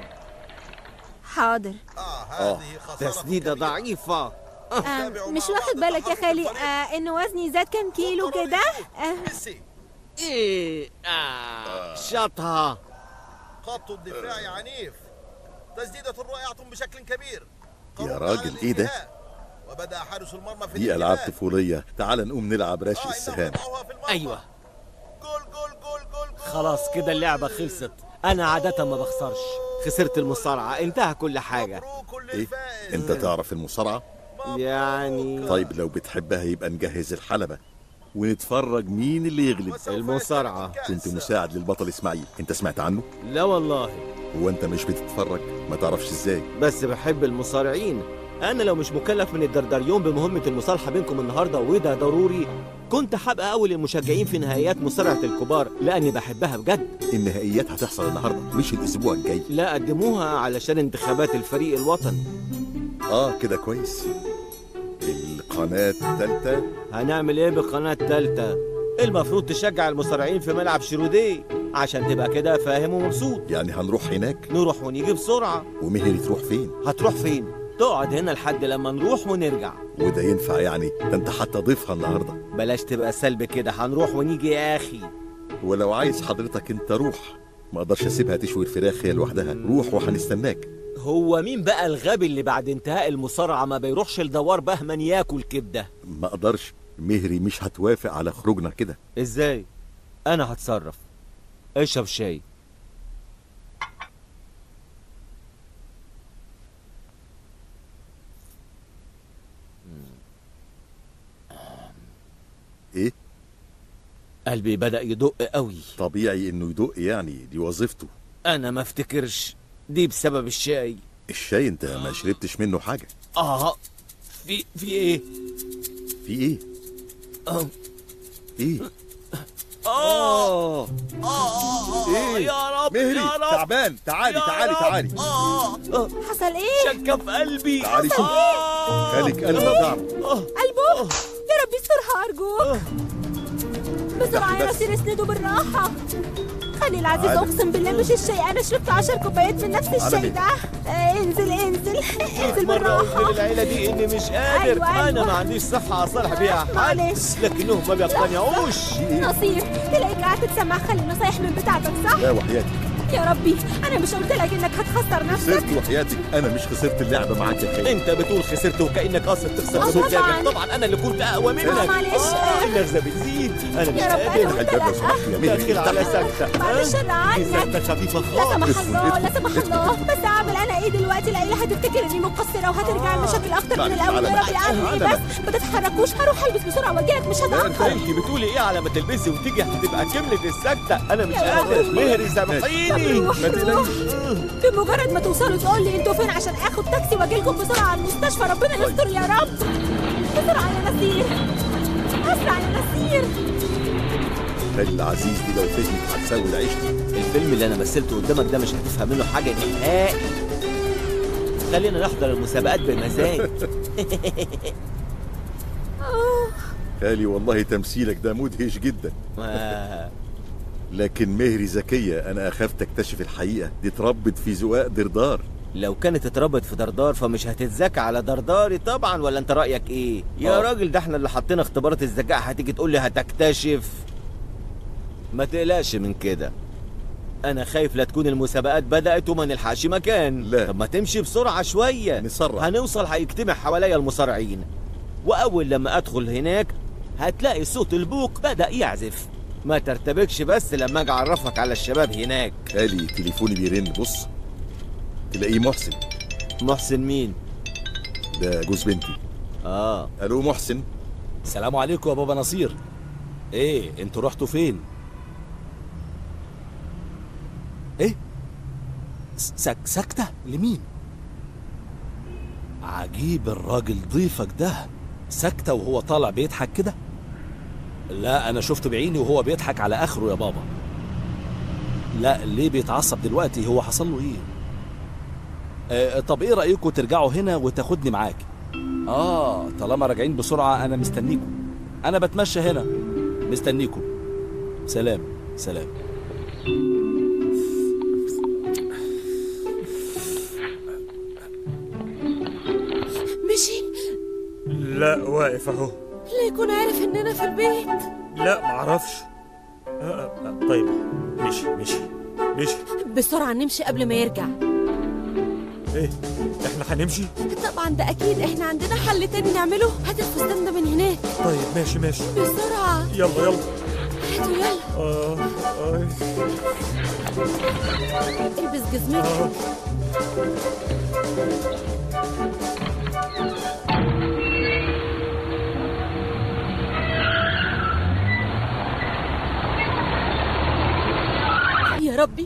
حاضر آه هذه خسارة تسديده كبيرة. ضعيفه آه مش واخد بالك يا خالي آه ان وزني زاد كام كيلو كده آه ميسي ايه آه. شاطها خط الدفاع عنيف تسديدة رائعة بشكل كبير يا قرب راجل، على إيه ده؟ الانتهاء. وبدأ حارس المرمى في دي العاب الانتباه. طفولية تعال نقوم نلعب رشق آه، إنه السهام يضعها في المرمى. ايوه جول جول جول جول جول خلاص كده اللعبه خلصت انا عاده ما بخسرش خسرت المصارعه انتهى كل حاجه مبروك ايه للفائز انت تعرف المصارعة يعني طيب لو بتحبها يبقى نجهز الحلبة ونتفرج مين اللي يغلب المصارعة كنت مساعد للبطل اسماعيل انت سمعت عنه لا والله هو انت مش بتتفرج ما تعرفش ازاي بس بحب المصارعين انا لو مش مكلف من الدردريون بمهمة المصالحة بينكم النهاردة وده ضروري كنت هبقى اول المشجعين في نهائيات مصارعة الكبار لاني بحبها بجد النهائيات هتحصل النهارده مش الاسبوع الجاي لا قدموها علشان انتخابات الفريق الوطني اه كده كويس القناة الثالثة هنعمل ايه بالقناة التالتة المفروض تشجع المصارعين في ملعب شروديه عشان تبقى كده فاهم ومبسوط يعني هنروح هناك نروح ونيجي بسرعة ومهري تروح فين هتروح فين تقعد هنا لحد لما نروح ونرجع وده ينفع يعني ده انت حتى ضيفها النهارده بلاش تبقى سلب كده هنروح ونيجي يا اخي ولو عايز حضرتك انت روح ما اقدرش اسيبها تشوي الفراخ هي لوحدها روح وهنستناك هو مين بقى الغبي اللي بعد انتهاء المصارعة ما بيروحش لدوار بهمن ياكل كبدة ما اقدرش مهري مش هتوافق على خروجنا كده ازاي انا هتصرف اشرب شاي ايه قلبي بدأ يدق قوي طبيعي انه يدق يعني دي وظيفته انا ما افتكرش دي بسبب الشاي الشاي انت ما شربتش منه حاجه اه في في ايه في ايه اه ايه اه ايه يا رب مهري يا رب تعبان تعالي يا تعالي رب. تعالي اه آه. حصل ايه شكة في قلبي تعالي شوف آه. خالك قلبك ضعف قلبه يا ربي استرها ارجوك بسرعه يا بس. نصير اسنده بالراحه خلي العزيز تعالي. اقسم بالله مش الشاي انا شربت عشر كوبايات من نفس الشاي بيه. ده آه، انزل انزل انزل مرة قلت بالراحه للعيلة دي إني مش قادر أيوة، أنا أيوة. ما عنديش صحة أصالح بيها حد معلش. لكنهم ما بيقتنعوش نصير تلاقيك قاعد تسمع خلي النصايح من بتاعتك صح لا وحياتك يا ربي انا مش قلت لك انك هتخسر نفسك خسرت وحياتك انا مش خسرت اللعبه معاك يا خالي أنت بتقول خسرت وكأنك قاصد تخسر آه، بزوجتك طبعاً. طبعا أنا اللي كنت أقوى منك آه، معلش. آه النغزة بتزيد أنا مش يا رب قادر أنا الباب لو سمحت يا مهري داخل على سكتة بعد آه، الشر دي عنك سكتة خفيفة لا خالص سمح الله لا سمح الله بس اعمل انا ايه دلوقتي العيله هتفتكر اني مقصره وهترجع المشاكل اكتر من معلش، الاول يا معلش. ربي اعمل ايه معلش. بس ما تتحركوش هروح البس بسرعه واجيلك مش لا انت هتاخر انت بتقولي ايه على ما تلبسي وتيجي هتبقى كملة السكتة انا مش يا قادر رب. مهري سامحيني روح ما روح تقلقيش بمجرد ما توصلوا تقول لي انتوا فين عشان اخد تاكسي واجيلكم بسرعه على المستشفى ربنا يستر يا رب بسرعه يا نسير اسرع يا نسير خالي العزيز دي لو فهمت هتساوي العيش الفيلم اللي انا مثلته قدامك ده مش هتفهم منه حاجه نهائي خلينا نحضر المسابقات بمزاج خالي والله تمثيلك ده مدهش جدا آه، لكن مهري ذكية أنا أخاف تكتشف الحقيقة دي اتربت في زقاق دردار لو كانت اتربت في دردار فمش هتتذكى على درداري طبعا ولا انت رايك ايه يا آه. راجل ده احنا اللي حطينا اختبارات الذكاء هتيجي تقول لي هتكتشف ما تقلقش من كده انا خايف لا تكون المسابقات بدات وما نلحقش مكان لا. طب ما تمشي بسرعه شويه نسرع. هنوصل هيجتمع حواليا المصارعين واول لما ادخل هناك هتلاقي صوت البوق بدا يعزف ما ترتبكش بس لما اجي اعرفك على الشباب هناك خالي تليفوني بيرن بص تلاقيه محسن محسن مين ده جوز بنتي اه ألو محسن السلام عليكم يا بابا نصير ايه انتوا رحتوا فين ايه س- سك سكتة لمين عجيب الراجل ضيفك ده سكتة وهو طالع بيضحك كده لا انا شفته بعيني وهو بيضحك على اخره يا بابا لا ليه بيتعصب دلوقتي هو حصل له ايه آه طب ايه رايكم ترجعوا هنا وتاخدني معاك اه طالما راجعين بسرعه انا مستنيكم انا بتمشى هنا مستنيكم سلام سلام مشي لا واقف اهو لا يكون عارف اننا في البيت لا معرفش آه، آه، آه، طيب مشي مشي مشي بسرعة نمشي قبل ما يرجع ايه احنا هنمشي طبعا ده اكيد احنا عندنا حل تاني نعمله هات الفستان ده من هناك طيب ماشي ماشي بسرعة يلا يلا هاتوا يلا آه آه البس جزمتك آه ربي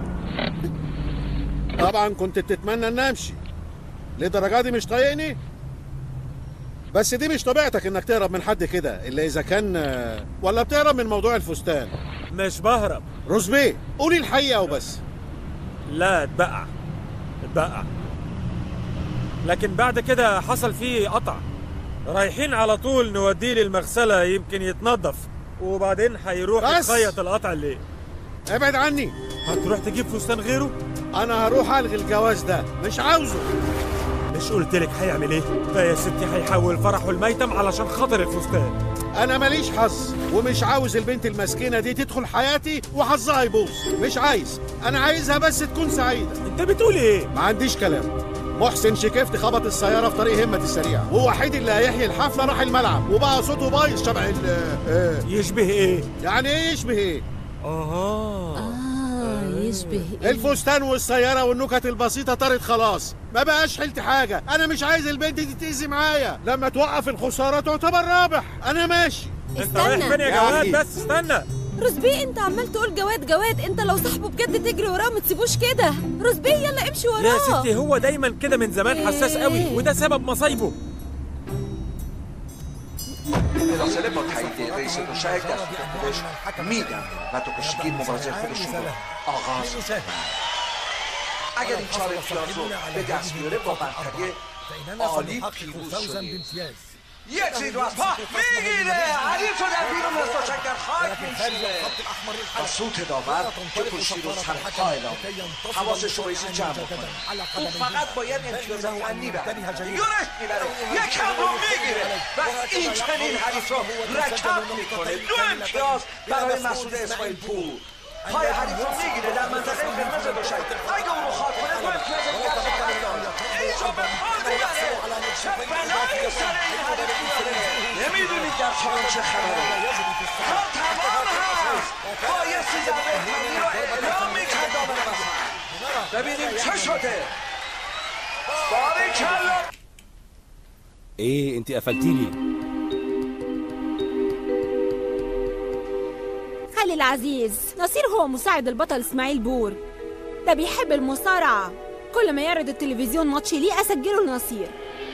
طبعا كنت بتتمنى ان امشي للدرجه دي مش طايقني بس دي مش طبيعتك انك تهرب من حد كده الا اذا كان ولا بتهرب من موضوع الفستان مش بهرب رزبي قولي الحقيقه وبس لا اتبقع اتبقع لكن بعد كده حصل فيه قطع رايحين على طول نوديه للمغسلة يمكن يتنظف وبعدين هيروح بس. يخيط القطع اللي ابعد عني هتروح تجيب فستان غيره انا هروح الغي الجواز ده مش عاوزه مش قلت لك هيعمل ايه ده يا ستي هيحول فرحه الميتم علشان خاطر الفستان انا ماليش حظ ومش عاوز البنت المسكينه دي تدخل حياتي وحظها يبوظ مش عايز انا عايزها بس تكون سعيده انت بتقول ايه ما عنديش كلام محسن شكفت خبط السيارة في طريق همة السريع هو وحيد اللي هيحيي الحفلة راح الملعب وبقى صوته بايظ شبه ال آه، يشبه ايه يعني ايه يشبه ايه اها اه يشبه ايه الفستان والسيارة والنكت البسيطة طارت خلاص ما بقاش حيلتي حاجة أنا مش عايز البنت دي تأذي معايا لما توقف الخسارة تعتبر رابح أنا ماشي انت رايح استنى. فين يا جواد بس استنى رزبي انت عمال تقول جواد جواد انت لو صاحبه بجد تجري وراه ما تسيبوش كده رزبي يلا امشي وراه يا ستي هو دايما كده من زمان حساس قوي وده سبب مصايبه فاصله با تایید رئیس دوشک در خودش میدن و تو کشتگی مبارزه خودشون رو آغاز می‌کنن. اگر این چهار امتیاز رو به دست بیاره با برتری عالی پیروز شده یک زیر رو از پا میگیره علی تو در بیرون از دوشک در خاک میشینه و سوت داور که کشتی رو سر پا اعلام حواسش رو بایستی جمع کنه او فقط باید امتیاز فنی بره یورش میبره یکم رو میگیره و این چنین حریف رو رکب میکنه دو امتیاز برای مسعود اسماعیل پور پای حریف رو میگیره در منطقه قرمز دوشک اگه اون رو خواب کنه دو امتیاز دیگر خواهد داد اینجا به پا میبره چه بلایی سر این حریف میاره نمیدونید در خانم چه خبره کار تمام هست بایستی در بهتری رو اعلام میکرد دامن مثلا ببینیم چه شده باریکلا ايه انت قفلتي لي خالي العزيز نصير هو مساعد البطل اسماعيل بور ده بيحب المصارعة كل ما يعرض التلفزيون ماتش ليه أسجله لنصير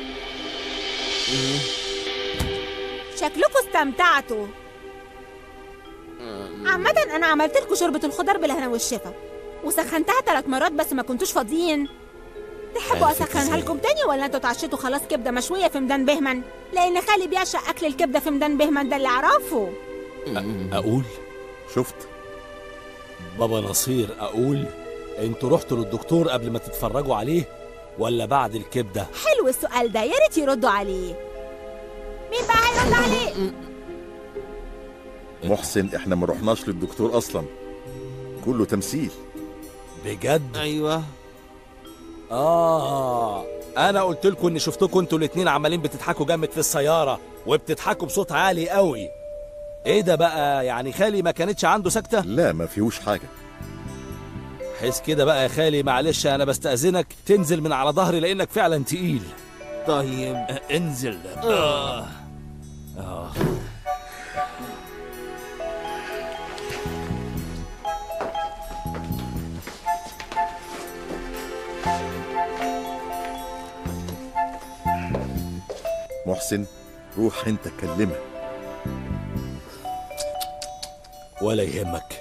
شكلكم استمتعتوا عامة أنا عملت لكم شوربة الخضار بالهنا والشفا وسخنتها ثلاث مرات بس ما كنتوش فاضيين تحبوا ألف أسخنها إزاي؟ لكم تاني ولا انتوا اتعشيتوا خلاص كبدة مشوية في ميدان بهمن لأن خالي بيعشق أكل الكبدة في ميدان بهمن ده اللي أعرفه اقول شفت بابا نصير اقول انتوا رحتوا للدكتور قبل ما تتفرجوا عليه ولا بعد الكبده حلو السؤال ده يا ريت يردوا عليه مين بقى هيرد عليه محسن احنا ما رحناش للدكتور اصلا كله تمثيل بجد ايوه اه انا قلت لكم اني شفتكم انتوا الاتنين عمالين بتضحكوا جامد في السياره وبتضحكوا بصوت عالي قوي ايه ده بقى يعني خالي ما كانتش عنده سكته لا ما فيهوش حاجه حس كده بقى يا خالي معلش انا بستأذنك تنزل من على ظهري لانك فعلا تقيل طيب آه، انزل آه. آه. محسن روح انت كلمها ولا يهمك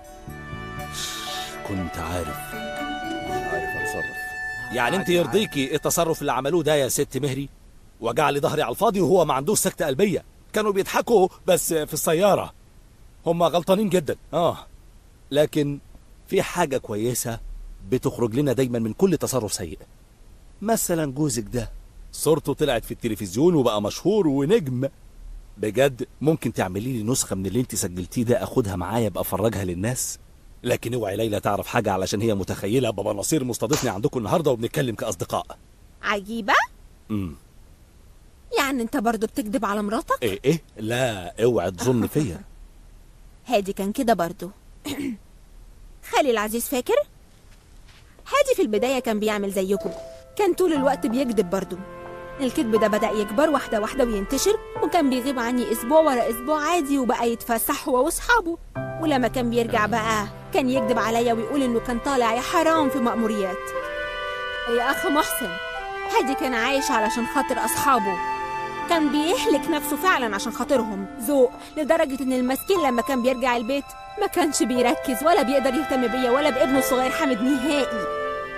كنت عارف مش عارف اتصرف يعني انت يرضيكي التصرف اللي عملوه ده يا ست مهري وجع لي ظهري على الفاضي وهو ما عندوش سكتة قلبية كانوا بيضحكوا بس في السيارة هم غلطانين جدا اه لكن في حاجة كويسة بتخرج لنا دايما من كل تصرف سيء مثلا جوزك ده صورته طلعت في التلفزيون وبقى مشهور ونجم بجد ممكن تعملي لي نسخة من اللي انت سجلتيه ده اخدها معايا ابقى افرجها للناس لكن اوعي ليلى تعرف حاجة علشان هي متخيلة بابا نصير مستضيفني عندكم النهاردة وبنتكلم كأصدقاء عجيبة امم يعني انت برضو بتكذب على مراتك ايه ايه لا اوعي تظن فيا هادي كان كده برضو خالي العزيز فاكر هادي في البداية كان بيعمل زيكم كان طول الوقت بيكذب برضو الكذب ده بدأ يكبر واحدة واحدة وينتشر وكان بيغيب عني أسبوع ورا أسبوع عادي وبقى يتفسح هو وأصحابه ولما كان بيرجع بقى كان يكذب عليا ويقول انه كان طالع يا حرام في مأموريات يا اخ محسن هادي كان عايش علشان خاطر اصحابه كان بيهلك نفسه فعلا عشان خاطرهم ذوق لدرجة ان المسكين لما كان بيرجع البيت ما كانش بيركز ولا بيقدر يهتم بيا ولا بابنه الصغير حامد نهائي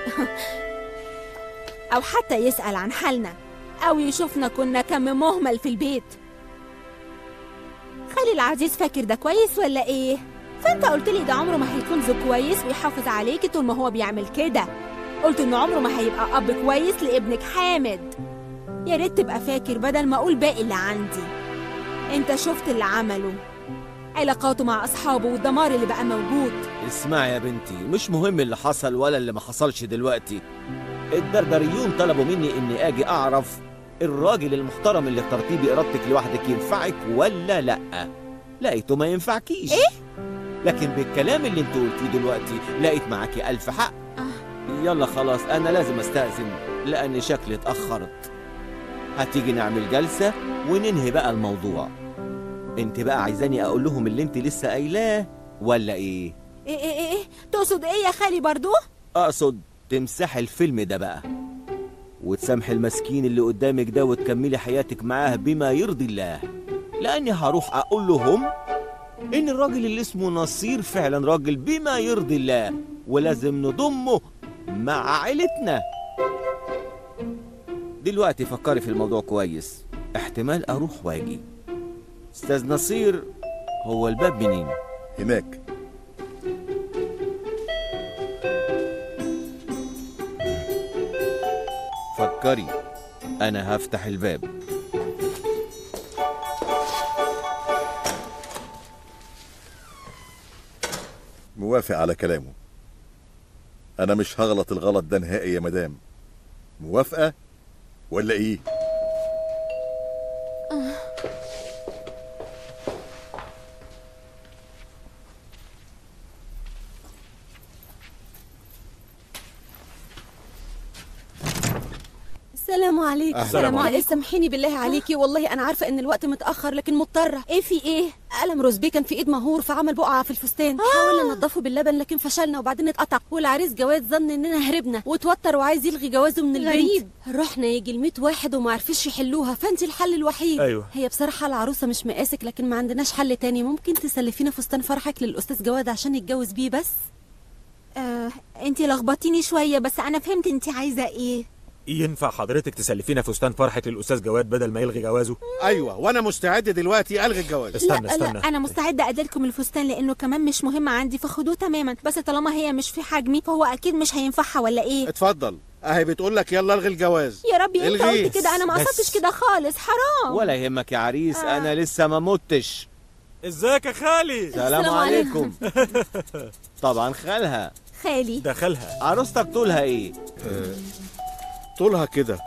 او حتى يسأل عن حالنا او يشوفنا كنا كم مهمل في البيت خالي العزيز فاكر ده كويس ولا ايه فانت قلت لي ده عمره ما هيكون زوج كويس ويحافظ عليكي طول ما هو بيعمل كده قلت انه عمره ما هيبقى اب كويس لابنك حامد يا ريت تبقى فاكر بدل ما اقول باقي اللي عندي انت شفت اللي عمله علاقاته مع اصحابه والدمار اللي بقى موجود اسمع يا بنتي مش مهم اللي حصل ولا اللي ما حصلش دلوقتي الدردريون طلبوا مني اني اجي اعرف الراجل المحترم اللي اخترتيه بارادتك لوحدك ينفعك ولا لا لقيته ما ينفعكيش ايه لكن بالكلام اللي انت قلتيه دلوقتي لقيت معاكي الف حق يلا خلاص انا لازم استأذن لاني شكلي اتأخرت هتيجي نعمل جلسة وننهي بقى الموضوع انت بقى عايزاني اقول لهم اللي انت لسه قايلاه ولا ايه ايه ايه ايه, إيه؟ تقصد ايه يا خالي برضو اقصد تمسحي الفيلم ده بقى وتسامحي المسكين اللي قدامك ده وتكملي حياتك معاه بما يرضي الله لاني هروح اقول لهم ان الراجل اللي اسمه نصير فعلا راجل بما يرضي الله ولازم نضمه مع عيلتنا دلوقتي فكري في الموضوع كويس احتمال اروح واجي استاذ نصير هو الباب منين هناك فكري انا هفتح الباب موافق على كلامه انا مش هغلط الغلط ده نهائي يا مدام موافقه ولا ايه السلام عليكم أهلا السلام وعليكم. عليكم سامحيني بالله عليكي والله انا عارفه ان الوقت متاخر لكن مضطره ايه في ايه قلم روزبي كان في ايد مهور فعمل بقعه في الفستان حاولنا ننضفه باللبن لكن فشلنا وبعدين اتقطع والعريس جواد ظن اننا هربنا وتوتر وعايز يلغي جوازه من البنت غريب. رحنا يجي ال 100 واحد وما عرفوش يحلوها فانت الحل الوحيد أيوة. هي بصراحه العروسه مش مقاسك لكن ما عندناش حل تاني ممكن تسلفينا فستان فرحك للاستاذ جواد عشان يتجوز بيه بس آه، انتي لخبطتيني شويه بس انا فهمت انتي عايزه ايه ينفع حضرتك تسلفينا فستان فرحك للاستاذ جواد بدل ما يلغي جوازه ايوه وانا مستعد دلوقتي الغي الجواز استنى لا استنى لا انا مستعده اديلكم الفستان لانه كمان مش مهم عندي فخدوه تماما بس طالما هي مش في حجمي فهو اكيد مش هينفعها ولا ايه اتفضل اهي بتقول لك يلا الغي الجواز يا ربي انت الغيه. قلت كده انا ما بس. قصدتش كده خالص حرام ولا يهمك يا عريس انا لسه ما متش ازيك يا خالي سلام السلام عليكم طبعا خالها خالي دخلها عروستك طولها ايه طولها كده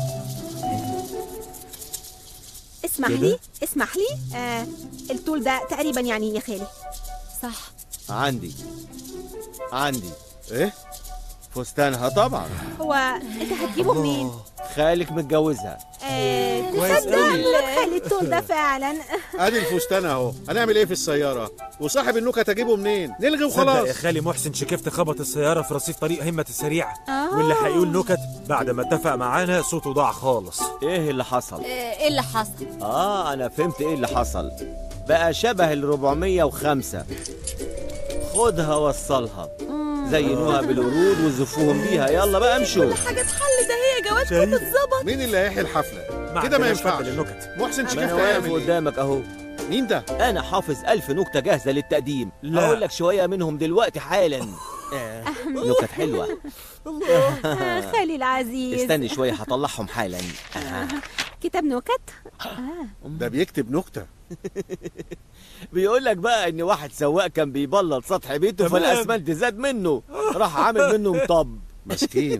اسمح كده؟ لي اسمح لي آه الطول ده تقريبا يعني يا خالي صح عندي عندي ايه فستانها طبعا هو انت هتجيبه منين خالك متجوزها آه كويس تصدق قوي. خالي الطول ده فعلا ادي الفستان اهو هنعمل ايه في السياره وصاحب النكت اجيبه منين نلغي تصدق يا وخلاص خالي محسن شكفت خبط السيارة في رصيف طريق همة السريع آه. واللي هيقول نكت بعد ما اتفق معانا صوته ضاع خالص ايه اللي حصل ايه اللي حصل اه انا فهمت ايه اللي حصل بقى شبه ال 405 خدها وصلها زينوها بالورود وزفوهم بيها يلا بقى امشوا حاجه اتحل ده هي جواز شايف؟ اتظبط مين اللي هيحيي الحفله كده ما عندناش حد ينفعش للنكت محسن ما شكيف انا واقف هيعمل ايه قدامك اهو مين ده انا حافظ ألف نكته جاهزه للتقديم لا. هقول لك شويه منهم دلوقتي حالا آه، نكت حلوه آه خالي العزيز استني شويه هطلعهم حالا آه. كتاب نكت ده بيكتب نكته بيقول لك بقى ان واحد سواق كان بيبلط سطح بيته تمام. فالاسمنت زاد منه راح عامل منه مطب مسكين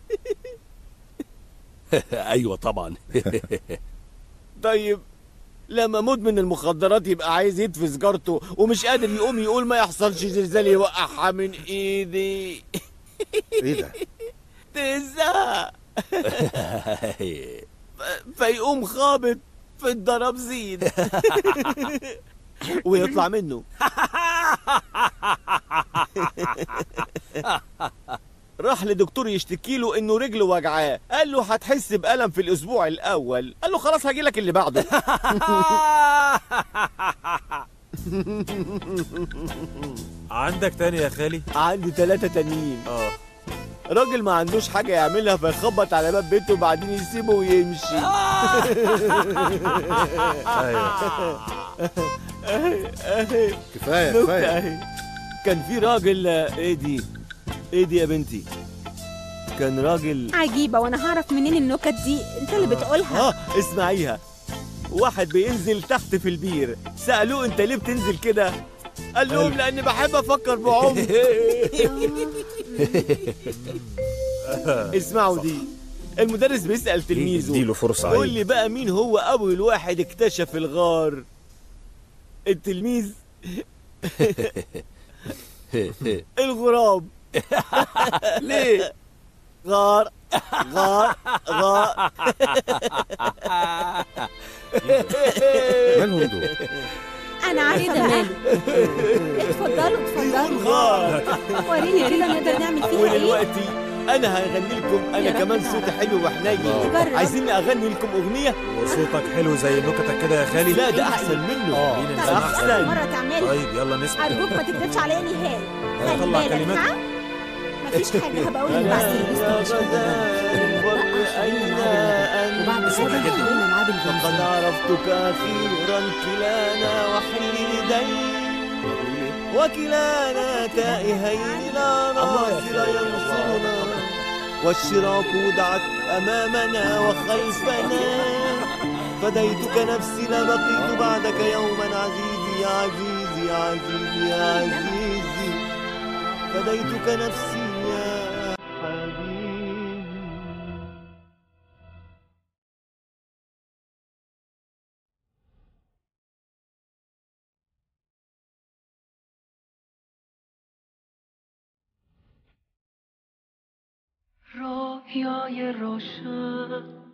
ايوه طبعا طيب لما مدمن المخدرات يبقى عايز يطفي سيجارته ومش قادر يقوم يقول ما يحصلش زلزال يوقعها من ايدي ايه ده تزهق فيقوم خابط في الدرابزين ويطلع منه راح لدكتور يشتكي له انه رجله وجعاه قال له هتحس بألم في الاسبوع الاول قال له خلاص هاجي لك اللي بعده عندك تاني يا خالي عندي ثلاثة تانيين اه راجل ما عندوش حاجة يعملها فيخبط على باب بيته وبعدين يسيبه ويمشي كفاية نكتة كفاية أهي. كان في راجل ايه دي ايه دي يا بنتي كان راجل عجيبة وانا هعرف منين النكت دي انت اللي بتقولها اه اسمعيها واحد بينزل تحت في البير سألوه انت ليه بتنزل كده قال لهم لاني بحب افكر بعمق اسمعوا دي المدرس بيسأل تلميذه اديله فرصة قول عيب. لي بقى مين هو اول واحد اكتشف الغار التلميذ الغراب ليه غار غار غار مالهم دول؟ انا عارفة بقى اتفضلوا اتفضلوا غار وريني كده نقدر نعمل فيها ايه ودلوقتي انا هغني لكم انا يا كمان رب. صوتي حلو وحنين جرب. عايزين اغني لكم اغنيه وصوتك حلو زي نكتك كده يا خالي لا ده احسن منه اه طب نسمع أحسن. مرة تعملها طيب يلا نسمع أرجوك ما تكذبش عليا نهائي خلي طلع بالك كلمات. ها مفيش حاجة هبقى أقول لك بعدين فقد عرفتك أخيرا كلانا وحيدين وكلانا تائهين لا ناصر ينصرنا والشراك دعت أمامنا وخلفنا فديتك نفسي لبقيت بعدك يوما عزيزي يا عزيزي يا عزيزي يا عزيزي فديتك نفسي يا حبيبي رویای روشن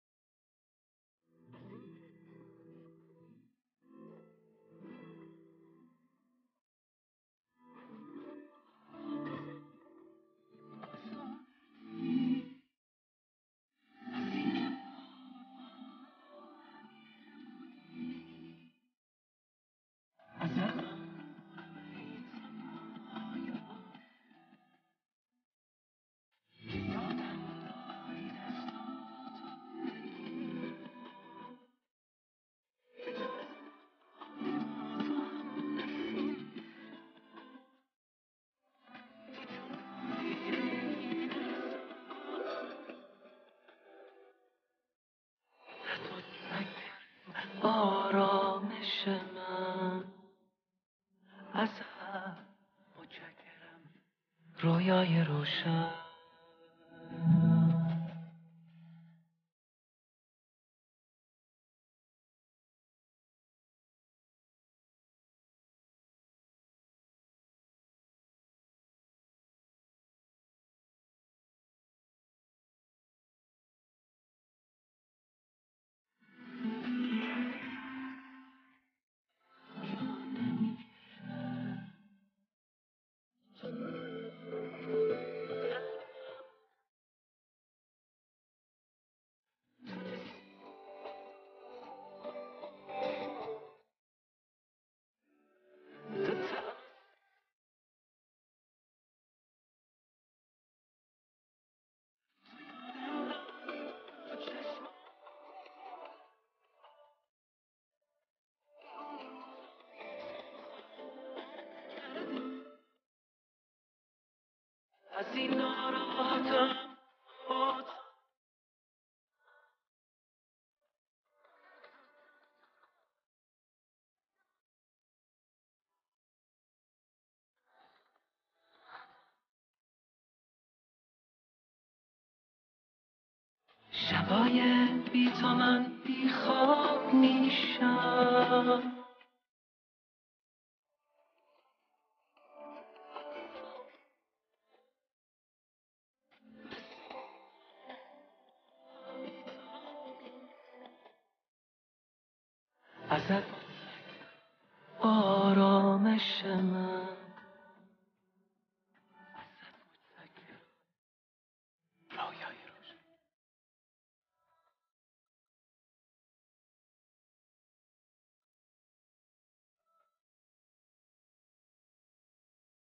آرامش من از هم متشکرم رویای روشن از این ناراحتم خود شبای بی تو من بی خواب میشم ازت آرامش من